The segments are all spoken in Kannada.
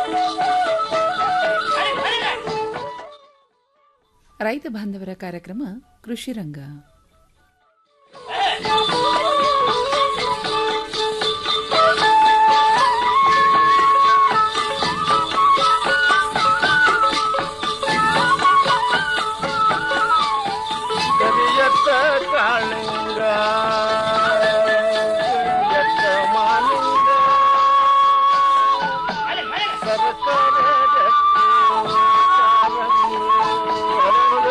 ರೈತ ಬಾಂಧವರ ಕಾರ್ಯಕ್ರಮ ಕೃಷಿ ರಂಗ ಕರಿಯತ್ತ ಕಾಳಿಂಗ ಕರಿಯತ್ತ ಮಾಲಿಂಗ ಸರಸರ ರಕ್ತಿ ಕಾರಂಗಿ ಹರಡು.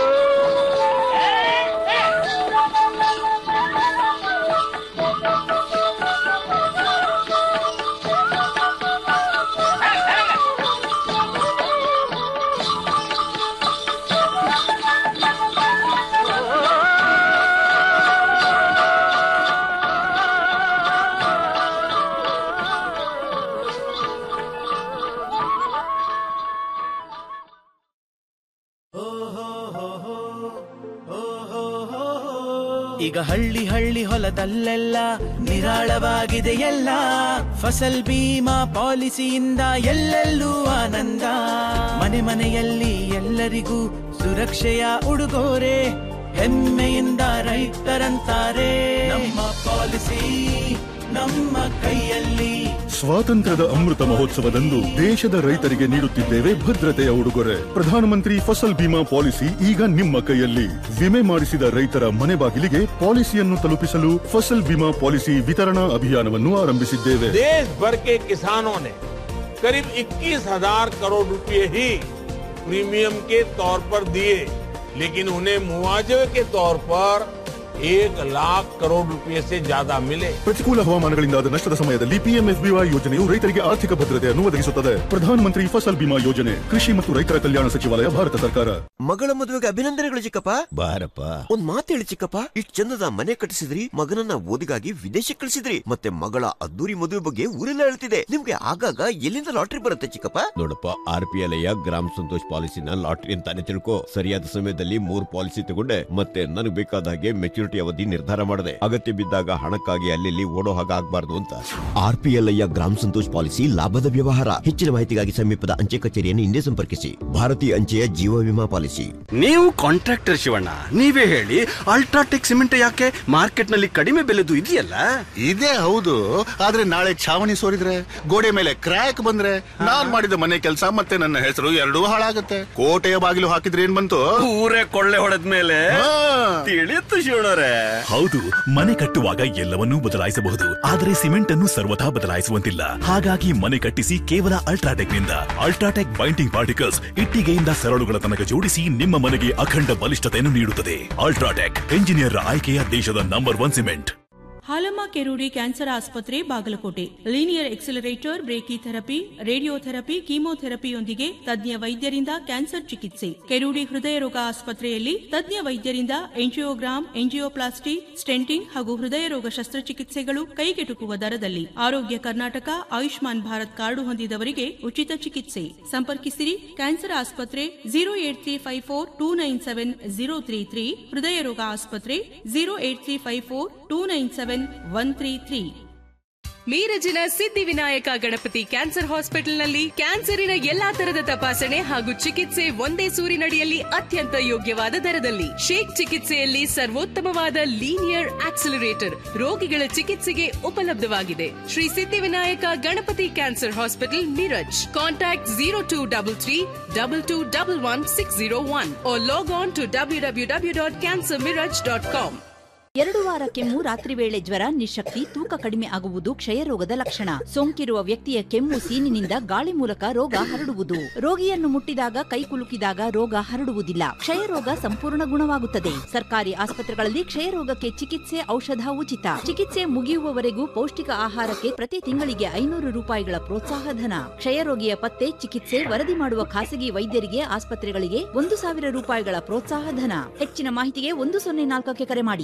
ಈಗ ಹಳ್ಳಿ ಹಳ್ಳಿ ಹೊಲದಲ್ಲೆಲ್ಲ ನಿರಾಳವಾಗಿದೆ ಎಲ್ಲ ಫಸಲ್ ಬೀಮಾ ಪಾಲಿಸಿಯಿಂದ ಎಲ್ಲೆಲ್ಲೂ ಆನಂದ ಮನೆ ಮನೆಯಲ್ಲಿ ಎಲ್ಲರಿಗೂ ಸುರಕ್ಷೆಯ ಉಡುಗೊರೆ ಹೆಮ್ಮೆಯಿಂದ ರೈತರಂತಾರೆ ನಮ್ಮ ಪಾಲಿಸಿ ನಮ್ಮ ಕೈಯಲ್ಲಿ ಸ್ವಾತಂತ್ರ್ಯದ ಅಮೃತ ಮಹೋತ್ಸವದಂದು ದೇಶದ ರೈತರಿಗೆ ನೀಡುತ್ತಿದ್ದೇವೆ ಭದ್ರತೆಯ ಉಡುಗೊರೆ ಪ್ರಧಾನಮಂತ್ರಿ ಫಸಲ್ ಬಿಮಾ ಪಾಲಿಸಿ ಈಗ ನಿಮ್ಮ ಕೈಯಲ್ಲಿ ವಿಮೆ ಮಾಡಿಸಿದ ರೈತರ ಮನೆ ಬಾಗಿಲಿಗೆ ಪಾಲಿಸಿಯನ್ನು ತಲುಪಿಸಲು ಫಸಲ್ ಬಿಮಾ ಪಾಲಿಸಿ ವಿತರಣಾ ಅಭಿಯಾನವನ್ನು ಆರಂಭಿಸಿದ್ದೇವೆ देश भर के किसानों ने करीब 21,000 करोड़ रुपए ही प्रीमियम के तौर पर दिए लेकिन उन्हें मुआवजे के तौर पर एक लाख करोड़ रुपए से ज्यादा मिले ಪ್ರತಿಕೂಲ ಹವಾಮಾನಗಳಿಂದಾದ ನಷ್ಟದ ಸಮಯದಲ್ಲಿ ಪಿಎಂಎಫ್ಬಿವೈ ಯೋಜನೆಯು ರೈತರಿಗೆ ಆರ್ಥಿಕ ಭದ್ರತೆಯನ್ನು ಒದಗಿಸುತ್ತದೆ ಪ್ರಧಾನಮಂತ್ರಿ ಫಸಲ್ ಬಿಮಾ ಯೋಜನೆ ಕೃಷಿ ಮತ್ತು ರೈತರ ಕಲ್ಯಾಣ ಸಚಿವಾಲಯ ಭಾರತ ಸರ್ಕಾರ ಮಗಳ ಮದುವೆಗೆ ಅಭಿನಂದನೆಗಳು ಚಿಕ್ಕಪ್ಪ ಬಾರಪ್ಪ ಒಂದ್ ಮಾತು ಹೇಳಿ ಚಿಕ್ಕಪ್ಪ ಇಷ್ಟ್ ಚಂದದ ಮನೆ ಕಟ್ಟಿಸಿದ್ರಿ ಮಗನನ್ನ ಓದಿಗಾಗಿ ವಿದೇಶಕ್ಕೆ ಕಳಿಸಿದ್ರಿ ಮತ್ತೆ ಮಗಳ ಅದ್ದೂರಿ ಮದುವೆ ಬಗ್ಗೆ ಊರೆಲ್ಲ ಹೇಳ್ತಿದೆ ನಿಮ್ಗೆ ಆಗಾಗ ಎಲ್ಲಿಂದ ಲಾಟ್ರಿ ಬರುತ್ತೆ ಚಿಕ್ಕಪ್ಪ ನೋಡಪ್ಪ ಆರ್ ಪಿ ಎಲ್ ಗ್ರಾಮ ಸಂತೋಷ್ ಪಾಲಿಸಿನ ಲಾಟ್ರಿ ಅಂತಾನೆ ತಿಳ್ಕೊ ಸರಿಯಾದ ಸಮಯದಲ್ಲಿ ಮೂರ್ ಪಾಲಿಸಿ ತಗೊಂಡೆ ಮತ್ತೆ ನನಗೆ ಬೇಕಾದ ಹಾಗೆ ಮೆಚುರಿಟಿ ಅವಧಿ ನಿರ್ಧಾರ ಮಾಡಿದೆ ಅಗತ್ಯ ಬಿದ್ದಾಗ ಹಣಕ್ಕಾಗಿ ಅಲ್ಲಿ ಓಡೋ ಹಾಗೆ ಆಗ್ಬಾರ್ದು ಅಂತ ಆರ್ ಪಿ ಎಲ್ ಗ್ರಾಮ ಸಂತೋಷ್ ಪಾಲಿಸಿ ಲಾಭದ ವ್ಯವಹಾರ ಹೆಚ್ಚಿನ ಮಾಹಿತಿಗಾಗಿ ಸಮೀಪದ ಅಂಚೆ ಕಚೇರಿಯನ್ನು ಹಿಂದೆ ಸಂಪರ್ಕಿಸಿ ಭಾರತೀಯ ಅಂಚೆಯ ಜೀವ ವಿಮಾ ಪಾಲಿಸಿ ನೀವು ಕಾಂಟ್ರಾಕ್ಟರ್ ಶಿವಣ್ಣ ನೀವೇ ಹೇಳಿ ಅಲ್ಟ್ರಾಟೆಕ್ ಸಿಮೆಂಟ್ ಯಾಕೆ ಮಾರ್ಕೆಟ್ ನಲ್ಲಿ ಕಡಿಮೆ ಬೆಲೆದು ಇದೆಯಲ್ಲ ಇದೇ ಹೌದು ಆದ್ರೆ ನಾಳೆ ಛಾವಣಿ ಸೋರಿದ್ರೆ ಗೋಡೆ ಮೇಲೆ ಕ್ರ್ಯಾಕ್ ಬಂದ್ರೆ ನಾನ್ ಮಾಡಿದ ಮನೆ ಕೆಲಸ ಮತ್ತೆ ನನ್ನ ಹೆಸರು ಎರಡೂ ಹಾಳಾಗತ್ತೆ ಕೋಟೆಯ ಬಾಗಿಲು ಹಾಕಿದ್ರೆ ಏನ್ ಬಂತು ಊರೇ ಕೊಳ್ಳೆ ಹೊಡೆದ ಮೇಲೆ ಹಾ. ತಿಳಿಯುತ್ತು ಶಿವಣ್ಣರೇ ಹೌದು ಮನೆ ಕಟ್ಟುವಾಗ ಎಲ್ಲವನ್ನೂ ಬದಲಾಯಿಸಬಹುದು ಆದರೆ ಸಿಮೆಂಟ್ ಅನ್ನು ಸರ್ವಥಾ ಬದಲಾಯಿಸುವಂತಿಲ್ಲ ಹಾಗಾಗಿ ಮನೆ ಕಟ್ಟಿಸಿ ಕೇವಲ ಅಲ್ಟ್ರಾಟೆಕ್ ನಿಂದ ಅಲ್ಟ್ರಾಟೆಕ್ ಬೈಂಡಿಂಗ್ ಪಾರ್ಟಿಕಲ್ಸ್ ಇಟ್ಟಿಗೆಯಿಂದ ಸರಳುಗಳ ತನಕ ಜೋಡಿಸಿ ನಿಮ್ಮ ಮನೆಗೆ ಅಖಂಡ ಬಲಿಷ್ಠತೆಯನ್ನು ನೀಡುತ್ತದೆ ಅಲ್ಟ್ರಾಟೆಕ್ ಎಂಜಿನಿಯರ್ ಆಯ್ಕೆಯ ದೇಶದ number one cement Halamma Kerudi cancer ಆಸ್ಪತ್ರೆ Bagalkot linear accelerator brachytherapy radiotherapy ಕೀಮೋಥೆರಪಿಯೊಂದಿಗೆ ತಜ್ಞ ವೈದ್ಯರಿಂದ ಕ್ಯಾನ್ಸರ್ ಚಿಕಿತ್ಸೆ ಕೆರೂಡಿ ಹೃದಯ ರೋಗ ಆಸ್ಪತ್ರೆಯಲ್ಲಿ ತಜ್ಞ ವೈದ್ಯರಿಂದ ಎಂಜಿಯೋಗ್ರಾಮ್ ಎಂಜಿಯೋಪ್ಲಾಸ್ಟಿ ಸ್ಟೆಂಟಿಂಗ್ ಹಾಗೂ ಹೃದಯ ರೋಗ ಶಸ್ತ್ರಚಿಕಿತ್ಸೆಗಳು ಕೈಗೆಟುಕುವ ದರದಲ್ಲಿ ಆರೋಗ್ಯ ಕರ್ನಾಟಕ ಆಯುಷ್ಮಾನ್ ಭಾರತ್ ಕಾರ್ಡು ಹೊಂದಿದವರಿಗೆ ಉಚಿತ ಚಿಕಿತ್ಸೆ ಸಂಪರ್ಕಿಸಿರಿ ಕ್ಯಾನ್ಸರ್ ಆಸ್ಪತ್ರೆ zero eight three five four two nine seven zero three three ಹೃದಯ ರೋಗ ಆಸ್ಪತ್ರೆ zero eight three five four two nine seven one three three ಮೀರಜಿನ ಸಿದ್ಧಿವಿನಾಯಕ ಗಣಪತಿ ಕ್ಯಾನ್ಸರ್ ಹಾಸ್ಪಿಟಲ್ನಲ್ಲಿ ಕ್ಯಾನ್ಸರಿನ ಎಲ್ಲಾ ತರದ ತಪಾಸಣೆ ಹಾಗೂ ಚಿಕಿತ್ಸೆ ಒಂದೇ ಸೂರಿನಡಿಯಲ್ಲಿ ಅತ್ಯಂತ ಯೋಗ್ಯವಾದ ದರದಲ್ಲಿ ಶೇಕ್ ಚಿಕಿತ್ಸೆಯಲ್ಲಿ ಸರ್ವೋತ್ತಮವಾದ ಲೀನಿಯರ್ ಆಕ್ಸಿಲರೇಟರ್ ರೋಗಿಗಳ ಚಿಕಿತ್ಸೆಗೆ ಉಪಲಬ್ಧವಾಗಿದೆ Shri Siddhivinayak Ganapati cancer hospital Miraj contact zero two double three double two double one six zero one log on to W W W dot cancer Miraj dot com ಎರಡು ವಾರ ಕೆಮ್ಮು ರಾತ್ರಿ ವೇಳೆ ಜ್ವರ ನಿಶಕ್ತಿ ತೂಕ ಕಡಿಮೆ ಆಗುವುದು ಕ್ಷಯರೋಗದ ಲಕ್ಷಣ ಸೋಂಕಿರುವ ವ್ಯಕ್ತಿಯ ಕೆಮ್ಮು ಸೀನಿನಿಂದ ಗಾಳಿ ಮೂಲಕ ರೋಗ ಹರಡುವುದು ರೋಗಿಯನ್ನು ಮುಟ್ಟಿದಾಗ ಕೈ ಕುಲುಕಿದಾಗ ರೋಗ ಹರಡುವುದಿಲ್ಲ ಕ್ಷಯರೋಗ ಸಂಪೂರ್ಣ ಗುಣವಾಗುತ್ತದೆ ಸರ್ಕಾರಿ ಆಸ್ಪತ್ರೆಗಳಲ್ಲಿ ಕ್ಷಯರೋಗಕ್ಕೆ ಚಿಕಿತ್ಸೆ ಔಷಧ ಉಚಿತ ಚಿಕಿತ್ಸೆ ಮುಗಿಯುವವರೆಗೂ ಪೌಷ್ಟಿಕ ಆಹಾರಕ್ಕೆ ಪ್ರತಿ ತಿಂಗಳಿಗೆ ಐನೂರು ರೂಪಾಯಿಗಳ ಪ್ರೋತ್ಸಾಹ ಧನ ಕ್ಷಯರೋಗಿಯ ಪತ್ತೆ ಚಿಕಿತ್ಸೆ ವರದಿ ಮಾಡುವ ಖಾಸಗಿ ವೈದ್ಯರಿಗೆ ಆಸ್ಪತ್ರೆಗಳಿಗೆ ಒಂದು ಸಾವಿರ ರೂಪಾಯಿಗಳ ಪ್ರೋತ್ಸಾಹ ಧನ ಹೆಚ್ಚಿನ ಮಾಹಿತಿಗೆ ಒಂದು ಸೊನ್ನೆ ನಾಲ್ಕಕ್ಕೆ ಕರೆ ಮಾಡಿ ಆರೋಗ್ಯ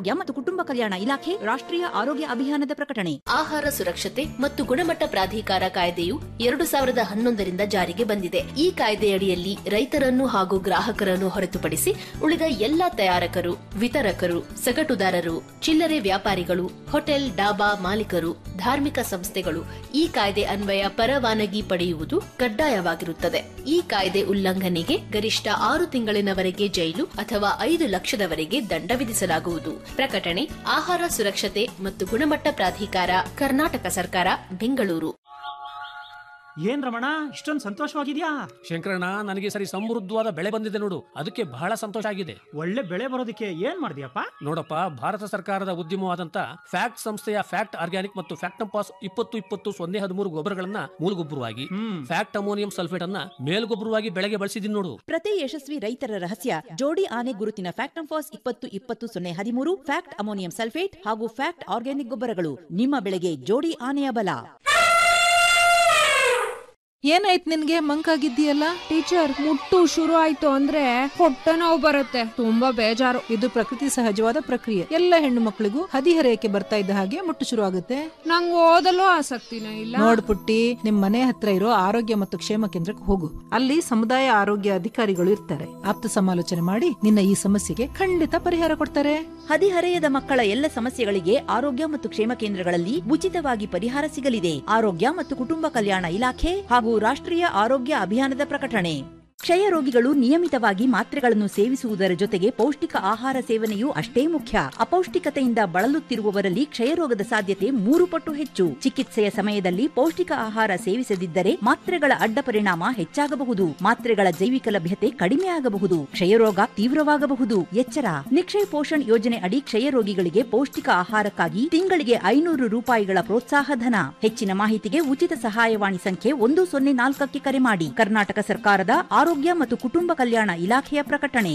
ಆರೋಗ್ಯ ಮತ್ತು ಕುಟುಂಬ ಕಲ್ಯಾಣ ಇಲಾಖೆ ರಾಷ್ಟ್ರೀಯ ಆರೋಗ್ಯ ಅಭಿಯಾನದ ಪ್ರಕಟಣೆ ಆಹಾರ ಸುರಕ್ಷತೆ ಮತ್ತು ಗುಣಮಟ್ಟ ಪ್ರಾಧಿಕಾರ ಕಾಯ್ದೆಯು ಎರಡು ಸಾವಿರದ ಹನ್ನೊಂದರಿಂದ ಜಾರಿಗೆ ಬಂದಿದೆ ಈ ಕಾಯ್ದೆಯಡಿಯಲ್ಲಿ ರೈತರನ್ನು ಹಾಗೂ ಗ್ರಾಹಕರನ್ನು ಹೊರತುಪಡಿಸಿ ಉಳಿದ ಎಲ್ಲಾ ತಯಾರಕರು ವಿತರಕರು ಸಗಟುದಾರರು ಚಿಲ್ಲರೆ ವ್ಯಾಪಾರಿಗಳು ಹೋಟೆಲ್ ಡಾಬಾ ಮಾಲೀಕರು ಧಾರ್ಮಿಕ ಸಂಸ್ಥೆಗಳು ಈ ಕಾಯ್ದೆ ಅನ್ವಯ ಪರವಾನಗಿ ಪಡೆಯುವುದು ಕಡ್ಡಾಯವಾಗಿರುತ್ತದೆ ಈ ಕಾಯ್ದೆ ಉಲ್ಲಂಘನೆಗೆ ಗರಿಷ್ಠ ಆರು ತಿಂಗಳಿನವರೆಗೆ ಜೈಲು ಅಥವಾ ಐದು ಲಕ್ಷದವರೆಗೆ ದಂಡ ವಿಧಿಸಲಾಗುವುದು ಪ್ರಕಟಣೆ ಆಹಾರ ಸುರಕ್ಷತೆ ಮತ್ತು ಗುಣಮಟ್ಟ ಪ್ರಾಧಿಕಾರ ಕರ್ನಾಟಕ ಸರ್ಕಾರ ಬೆಂಗಳೂರು ಏನ್ ರಮಣ ಇಷ್ಟೊಂದು ಸಂತೋಷವಾಗಿದ್ಯಾ ಶಂಕರಣ್ಣ ನನಗೆ ಸರಿ ಸಮೃದ್ಧವಾದ ಬೆಳೆ ಬಂದಿದೆ ನೋಡು ಅದಕ್ಕೆ ಬಹಳ ಸಂತೋಷ ಆಗಿದೆ ಒಳ್ಳೆ ಬೆಳೆ ಬರೋದಕ್ಕೆ ಏನ್ ಮಾಡಿದ್ಯಪ್ಪ ನೋಡಪ್ಪ ಭಾರತ ಸರ್ಕಾರದ ಉದ್ಯಮವಾದಂತ ಫ್ಯಾಕ್ಟ್ ಸಂಸ್ಥೆಯ ಫ್ಯಾಕ್ಟ್ ಆರ್ಗ್ಯಾನಿಕ್ ಮತ್ತು ಫ್ಯಾಕ್ಟಂಪಾಸ್ ಇಪ್ಪತ್ತು ಇಪ್ಪತ್ತು ಸೊನ್ನೆ ಹದಿಮೂರು ಗೊಬ್ಬರಗಳನ್ನ ಮೂಲಗೊಬ್ಬರವಾಗಿ ಫ್ಯಾಕ್ಟ್ ಅಮೋನಿಯಂ ಸಲ್ಫೇಟ್ ಅನ್ನ ಮೇಲ್ಗೊಬ್ಬರವಾಗಿ ಬೆಳೆಗೆ ಬಳಸಿದೀನಿ ನೋಡು ಪ್ರತಿ ಯಶಸ್ವಿ ರೈತರ ರಹಸ್ಯ ಜೋಡಿ ಆನೆ ಗುರುತಿನ ಫ್ಯಾಕ್ಟಂಫಾಸ್ ಇಪ್ಪತ್ತು ಇಪ್ಪತ್ತು ಸೊನ್ನೆ ಹದಿಮೂರು ಫ್ಯಾಕ್ಟ್ ಅಮೋನಿಯಂ ಸಲ್ಫೇಟ್ ಹಾಗೂ ಫ್ಯಾಕ್ಟ್ ಆರ್ಗ್ಯಾನಿಕ್ ಗೊಬ್ಬರಗಳು ನಿಮ್ಮ ಬೆಳೆಗೆ ಜೋಡಿ ಆನೆಯ ಬಲ ಏನಾಯ್ತು ನಿನ್ಗೆ ಮಂಕಾಗಿದ್ದೀಯಲ್ಲ ಟೀಚರ್ ಮುಟ್ಟು ಶುರು ಆಯ್ತು ಅಂದ್ರೆ ಹೊಟ್ಟೆ ನೋವು ಬರುತ್ತೆ ತುಂಬಾ ಬೇಜಾರು ಇದು ಪ್ರಕೃತಿ ಸಹಜವಾದ ಪ್ರಕ್ರಿಯೆ ಎಲ್ಲ ಹೆಣ್ಣು ಮಕ್ಕಳಿಗೂ ಹದಿಹರೆಯಕ್ಕೆ ಬರ್ತಾ ಇದ್ದ ಹಾಗೆ ಮುಟ್ಟು ಶುರು ಆಗುತ್ತೆ ನಂಗೆ ಓದಲು ಆಸಕ್ತಿನೇ ಇಲ್ಲ ನೋಡ್ ಪುಟ್ಟಿ ನಿಮ್ ಮನೆ ಹತ್ರ ಇರೋ ಆರೋಗ್ಯ ಮತ್ತು ಕ್ಷೇಮ ಕೇಂದ್ರಕ್ಕೆ ಹೋಗು ಅಲ್ಲಿ ಸಮುದಾಯ ಆರೋಗ್ಯ ಅಧಿಕಾರಿಗಳು ಇರ್ತಾರೆ ಆಪ್ತ ಸಮಾಲೋಚನೆ ಮಾಡಿ ನಿನ್ನ ಈ ಸಮಸ್ಯೆಗೆ ಖಂಡಿತ ಪರಿಹಾರ ಕೊಡ್ತಾರೆ ಹದಿಹರೆಯದ ಮಕ್ಕಳ ಎಲ್ಲ ಸಮಸ್ಯೆಗಳಿಗೆ ಆರೋಗ್ಯ ಮತ್ತು ಕ್ಷೇಮ ಕೇಂದ್ರಗಳಲ್ಲಿ ಉಚಿತವಾಗಿ ಪರಿಹಾರ ಸಿಗಲಿದೆ ಆರೋಗ್ಯ ಮತ್ತು ಕುಟುಂಬ ಕಲ್ಯಾಣ ಇಲಾಖೆ ಹಾಗೂ ರಾಷ್ಟ್ರೀಯ ಆರೋಗ್ಯ ಅಭಿಯಾನದ ಪ್ರಕಟಣೆ ಕ್ಷಯ ರೋಗಿಗಳು ನಿಯಮಿತವಾಗಿ ಮಾತ್ರೆಗಳನ್ನು ಸೇವಿಸುವುದರ ಜೊತೆಗೆ ಪೌಷ್ಟಿಕ ಆಹಾರ ಸೇವನೆಯೂ ಅಷ್ಟೇ ಮುಖ್ಯ ಅಪೌಷ್ಟಿಕತೆಯಿಂದ ಬಳಲುತ್ತಿರುವವರಲ್ಲಿ ಕ್ಷಯರೋಗದ ಸಾಧ್ಯತೆ ಮೂರು ಪಟ್ಟು ಹೆಚ್ಚು ಚಿಕಿತ್ಸೆಯ ಸಮಯದಲ್ಲಿ ಪೌಷ್ಟಿಕ ಆಹಾರ ಸೇವಿಸದಿದ್ದರೆ ಮಾತ್ರೆಗಳ ಅಡ್ಡ ಪರಿಣಾಮ ಹೆಚ್ಚಾಗಬಹುದು ಮಾತ್ರೆಗಳ ಜೈವಿಕ ಲಭ್ಯತೆ ಕಡಿಮೆ ಆಗಬಹುದು ಕ್ಷಯರೋಗ ತೀವ್ರವಾಗಬಹುದು ಎಚ್ಚರ ನಿಕ್ಷಯ್ ಪೋಷಣ್ ಯೋಜನೆ ಅಡಿ ಕ್ಷಯ ರೋಗಿಗಳಿಗೆ ಪೌಷ್ಟಿಕ ಆಹಾರಕ್ಕಾಗಿ ತಿಂಗಳಿಗೆ ಐನೂರು ರೂಪಾಯಿಗಳ ಪ್ರೋತ್ಸಾಹ ಧನ ಹೆಚ್ಚಿನ ಮಾಹಿತಿಗೆ ಉಚಿತ ಸಹಾಯವಾಣಿ ಸಂಖ್ಯೆ ಒಂದು ಸೊನ್ನೆ ನಾಲ್ಕಕ್ಕೆ ಕರೆ ಮಾಡಿ ಕರ್ನಾಟಕ ಸರ್ಕಾರದ ಆರೋಗ್ಯ ಮತ್ತು ಕುಟುಂಬ ಕಲ್ಯಾಣ ಇಲಾಖೆಯ ಪ್ರಕಟಣೆ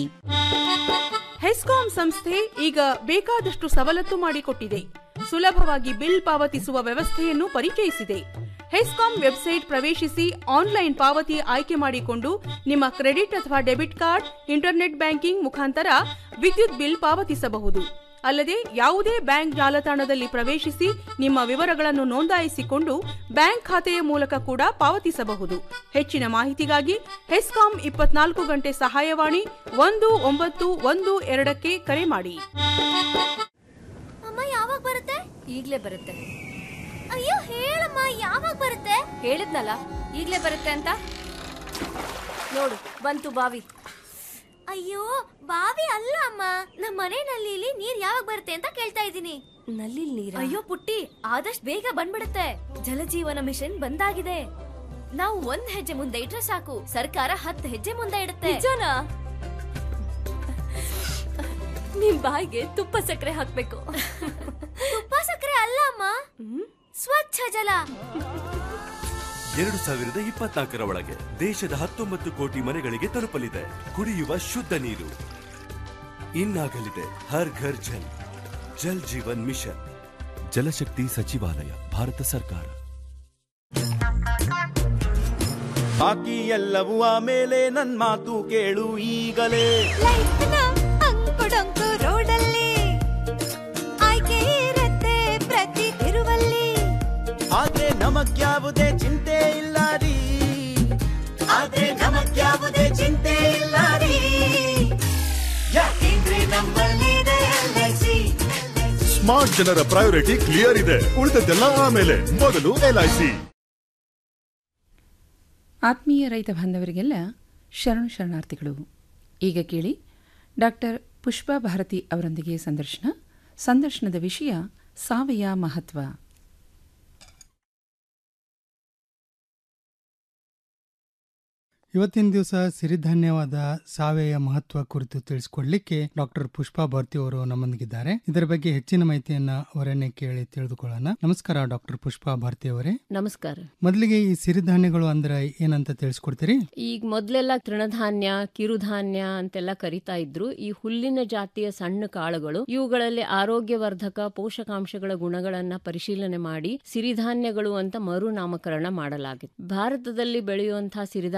ಹೆಸ್ಕಾಂ ಸಂಸ್ಥೆ ಈಗ ಬೇಕಾದಷ್ಟು ಸವಲತ್ತು ಮಾಡಿಕೊಟ್ಟಿದೆ ಸುಲಭವಾಗಿ ಬಿಲ್ ಪಾವತಿಸುವ ವ್ಯವಸ್ಥೆಯನ್ನು ಪರಿಚಯಿಸಿದೆ ಹೆಸ್ಕಾಂ ವೆಬ್ಸೈಟ್ ಪ್ರವೇಶಿಸಿ ಆನ್ಲೈನ್ ಪಾವತಿ ಆಯ್ಕೆ ಮಾಡಿಕೊಂಡು ನಿಮ್ಮ ಕ್ರೆಡಿಟ್ ಅಥವಾ ಡೆಬಿಟ್ ಕಾರ್ಡ್ ಇಂಟರ್ನೆಟ್ ಬ್ಯಾಂಕಿಂಗ್ ಮುಖಾಂತರ ವಿದ್ಯುತ್ ಬಿಲ್ ಪಾವತಿಸಬಹುದು ಅಲ್ಲದೆ ಯಾವುದೇ ಬ್ಯಾಂಕ್ ಜಾಲತಾಣದಲ್ಲಿ ಪ್ರವೇಶಿಸಿ ನಿಮ್ಮ ವಿವರಗಳನ್ನು ನೋಂದಾಯಿಸಿಕೊಂಡು ಬ್ಯಾಂಕ್ ಖಾತೆಯ ಮೂಲಕ ಕೂಡ ಪಾವತಿಸಬಹುದು ಹೆಚ್ಚಿನ ಮಾಹಿತಿಗಾಗಿ ಹೆಸ್ಕಾಂ ಇಪ್ಪತ್ನಾಲ್ಕು ಗಂಟೆ ಸಹಾಯವಾಣಿ ಒಂದು ಒಂಬತ್ತು ಒಂದು ಎರಡಕ್ಕೆ ಕರೆ ಮಾಡಿ ಅಮ್ಮ ಯಾವಾಗ ಬರುತ್ತೆ ಈಗ್ಲೇ ಬರುತ್ತೆ ಅಯ್ಯೋ ಹೇಳಮ್ಮ ಯಾವಾಗ ಬರುತ್ತೆ ಹೇಳಿದ್ನಲ್ಲ ಈಗ್ಲೇ ಬರುತ್ತೆ ಅಂತ ನೋಡು ಬಂತು ಬಾವಿ ಅಯ್ಯೋ ಬಾವಿ ಅಲ್ಲ ಅಮ್ಮ ನಮ್ಮ ಮನೆ ನಲ್ಲಿಲಿ ನೀರ್ ಯಾವಾಗ ಬರುತ್ತೆ ಅಂತ ಕೇಳ್ತಾ ಇದ್ದೀನಿ ನಲ್ಲಿ ನೀರ ಅಯ್ಯೋ ಪುಟ್ಟಿ ಆದಷ್ಟು ಬೇಗ ಬಂದ್ಬಿಡುತ್ತೆ ಜಲಜೀವನ ಮಿಷನ್ ಬಂದಾಗಿದೆ ನಾವು ಒಂದ್ ಹೆಜ್ಜೆ ಮುಂದೆ ಇಟ್ರೆ ಸಾಕು ಸರ್ಕಾರ ಹತ್ತು ಹೆಜ್ಜೆ ಮುಂದೆ ಇಡುತ್ತೆ ನಿಜನಾ ನಿಮ್ ಬಾಯಿಗೆ ತುಪ್ಪ ಸಕ್ಕರೆ ಹಾಕ್ಬೇಕು ತುಪ್ಪ ಸಕ್ಕರೆ ಅಲ್ಲ ಅಮ್ಮ ಸ್ವಚ್ಛ ಜಲ ಎರಡು ಸಾವಿರದ ಇಪ್ಪತ್ನಾಲ್ಕರ ಒಳಗೆ ದೇಶದ ಹತ್ತೊಂಬತ್ತು ಕೋಟಿ ಮನೆಗಳಿಗೆ ತಲುಪಲಿದೆ ಕುಡಿಯುವ ಶುದ್ಧ ನೀರು ಇನ್ನಾಗಲಿದೆ ಹರ್ ಘರ್ ಜಲ್ ಜಲ್ ಜೀವನ್ ಮಿಷನ್ ಜಲಶಕ್ತಿ ಸಚಿವಾಲಯ ಭಾರತ ಸರ್ಕಾರ ಬಾಕಿ ಎಲ್ಲವೂ ಆಮೇಲೆ ನನ್ ಮಾತು ಕೇಳು ಈಗಲೇ ಅಂಕುಡೊಂಕು ರೋಡಲ್ಲಿ ಆಯ್ಕೆ ಇರತ್ತೆ ಪ್ರತಿ ತಿರುವಲ್ಲಿ ಆದ್ರೆ ನಮಗ್ಯಾವುದೇ ಚಿಂತೆ ಇಲ್ಲ ರೀ ಆದ್ರೆ ನಮಗ್ಯಾವುದೇ ಚಿಂತೆ ಇಲ್ಲ ರೀ ಯಾಕೆಂದ್ರೆ ನಮ್ಮಲ್ಲಿದೆ LIC. ಸ್ಮಾರ್ಟ್ ಜನರ ಪ್ರಯಾರಿಟಿ ಕ್ಲಿಯರ್ ಇದೆ ಉಳಿದದ್ದೆಲ್ಲ ಆಮೇಲೆ ಮೊದಲು ಎಲ್ಐಸಿ ಆತ್ಮೀಯ ರೈತ ಬಾಂಧವರಿಗೆಲ್ಲ ಶರಣು ಶರಣಾರ್ಥಿಗಳು ಈಗ ಕೇಳಿ ಡಾಕ್ಟರ್ ಪುಷ್ಪಾ ಭಾರತಿ ಅವರೊಂದಿಗೆ ಸಂದರ್ಶನ ಸಂದರ್ಶನದ ವಿಷಯ ಸಾವೆಯ ಮಹತ್ವ ಇವತ್ತಿನ ದಿವಸ ಸಿರಿಧಾನ್ಯವಾದ ಸಾವೆಯ ಮಹತ್ವ ಕುರಿತು ತಿಳಿಸಿಕೊಡ್ಲಿಕ್ಕೆ ಡಾಕ್ಟರ್ ಪುಷ್ಪಾ ಭಾರತಿ ಅವರು ನಮ್ಮೊಂದಿಗಿದ್ದಾರೆ ಇದರ ಬಗ್ಗೆ ಹೆಚ್ಚಿನ ಮಾಹಿತಿಯನ್ನ ಅವರನ್ನೇ ಕೇಳಿ ತಿಳಿದುಕೊಳ್ಳೋಣ ನಮಸ್ಕಾರ ಡಾಕ್ಟರ್ ಪುಷ್ಪಾ ಭಾರತಿ ಅವರೇ ನಮಸ್ಕಾರ ಮೊದಲಿಗೆ ಈ ಸಿರಿಧಾನ್ಯಗಳು ಅಂದ್ರೆ ಏನಂತ ತಿಳಿಸ್ಕೊಡ್ತೀರಿ ಈಗ ಮೊದಲೆಲ್ಲ ತೃಣಧಾನ್ಯ ಕಿರುಧಾನ್ಯ ಅಂತೆಲ್ಲ ಕರಿತಾ ಇದ್ರು ಈ ಹುಲ್ಲಿನ ಜಾತಿಯ ಸಣ್ಣ ಕಾಳುಗಳು ಇವುಗಳಲ್ಲಿ ಆರೋಗ್ಯವರ್ಧಕ ಪೋಷಕಾಂಶಗಳ ಗುಣಗಳನ್ನ ಪರಿಶೀಲನೆ ಮಾಡಿ ಸಿರಿಧಾನ್ಯಗಳು ಅಂತ ಮರು ನಾಮಕರಣ ಮಾಡಲಾಗಿದೆ ಭಾರತದಲ್ಲಿ ಬೆಳೆಯುವಂತಹ ಸಿರಿಧಾನ್ಯಗಳು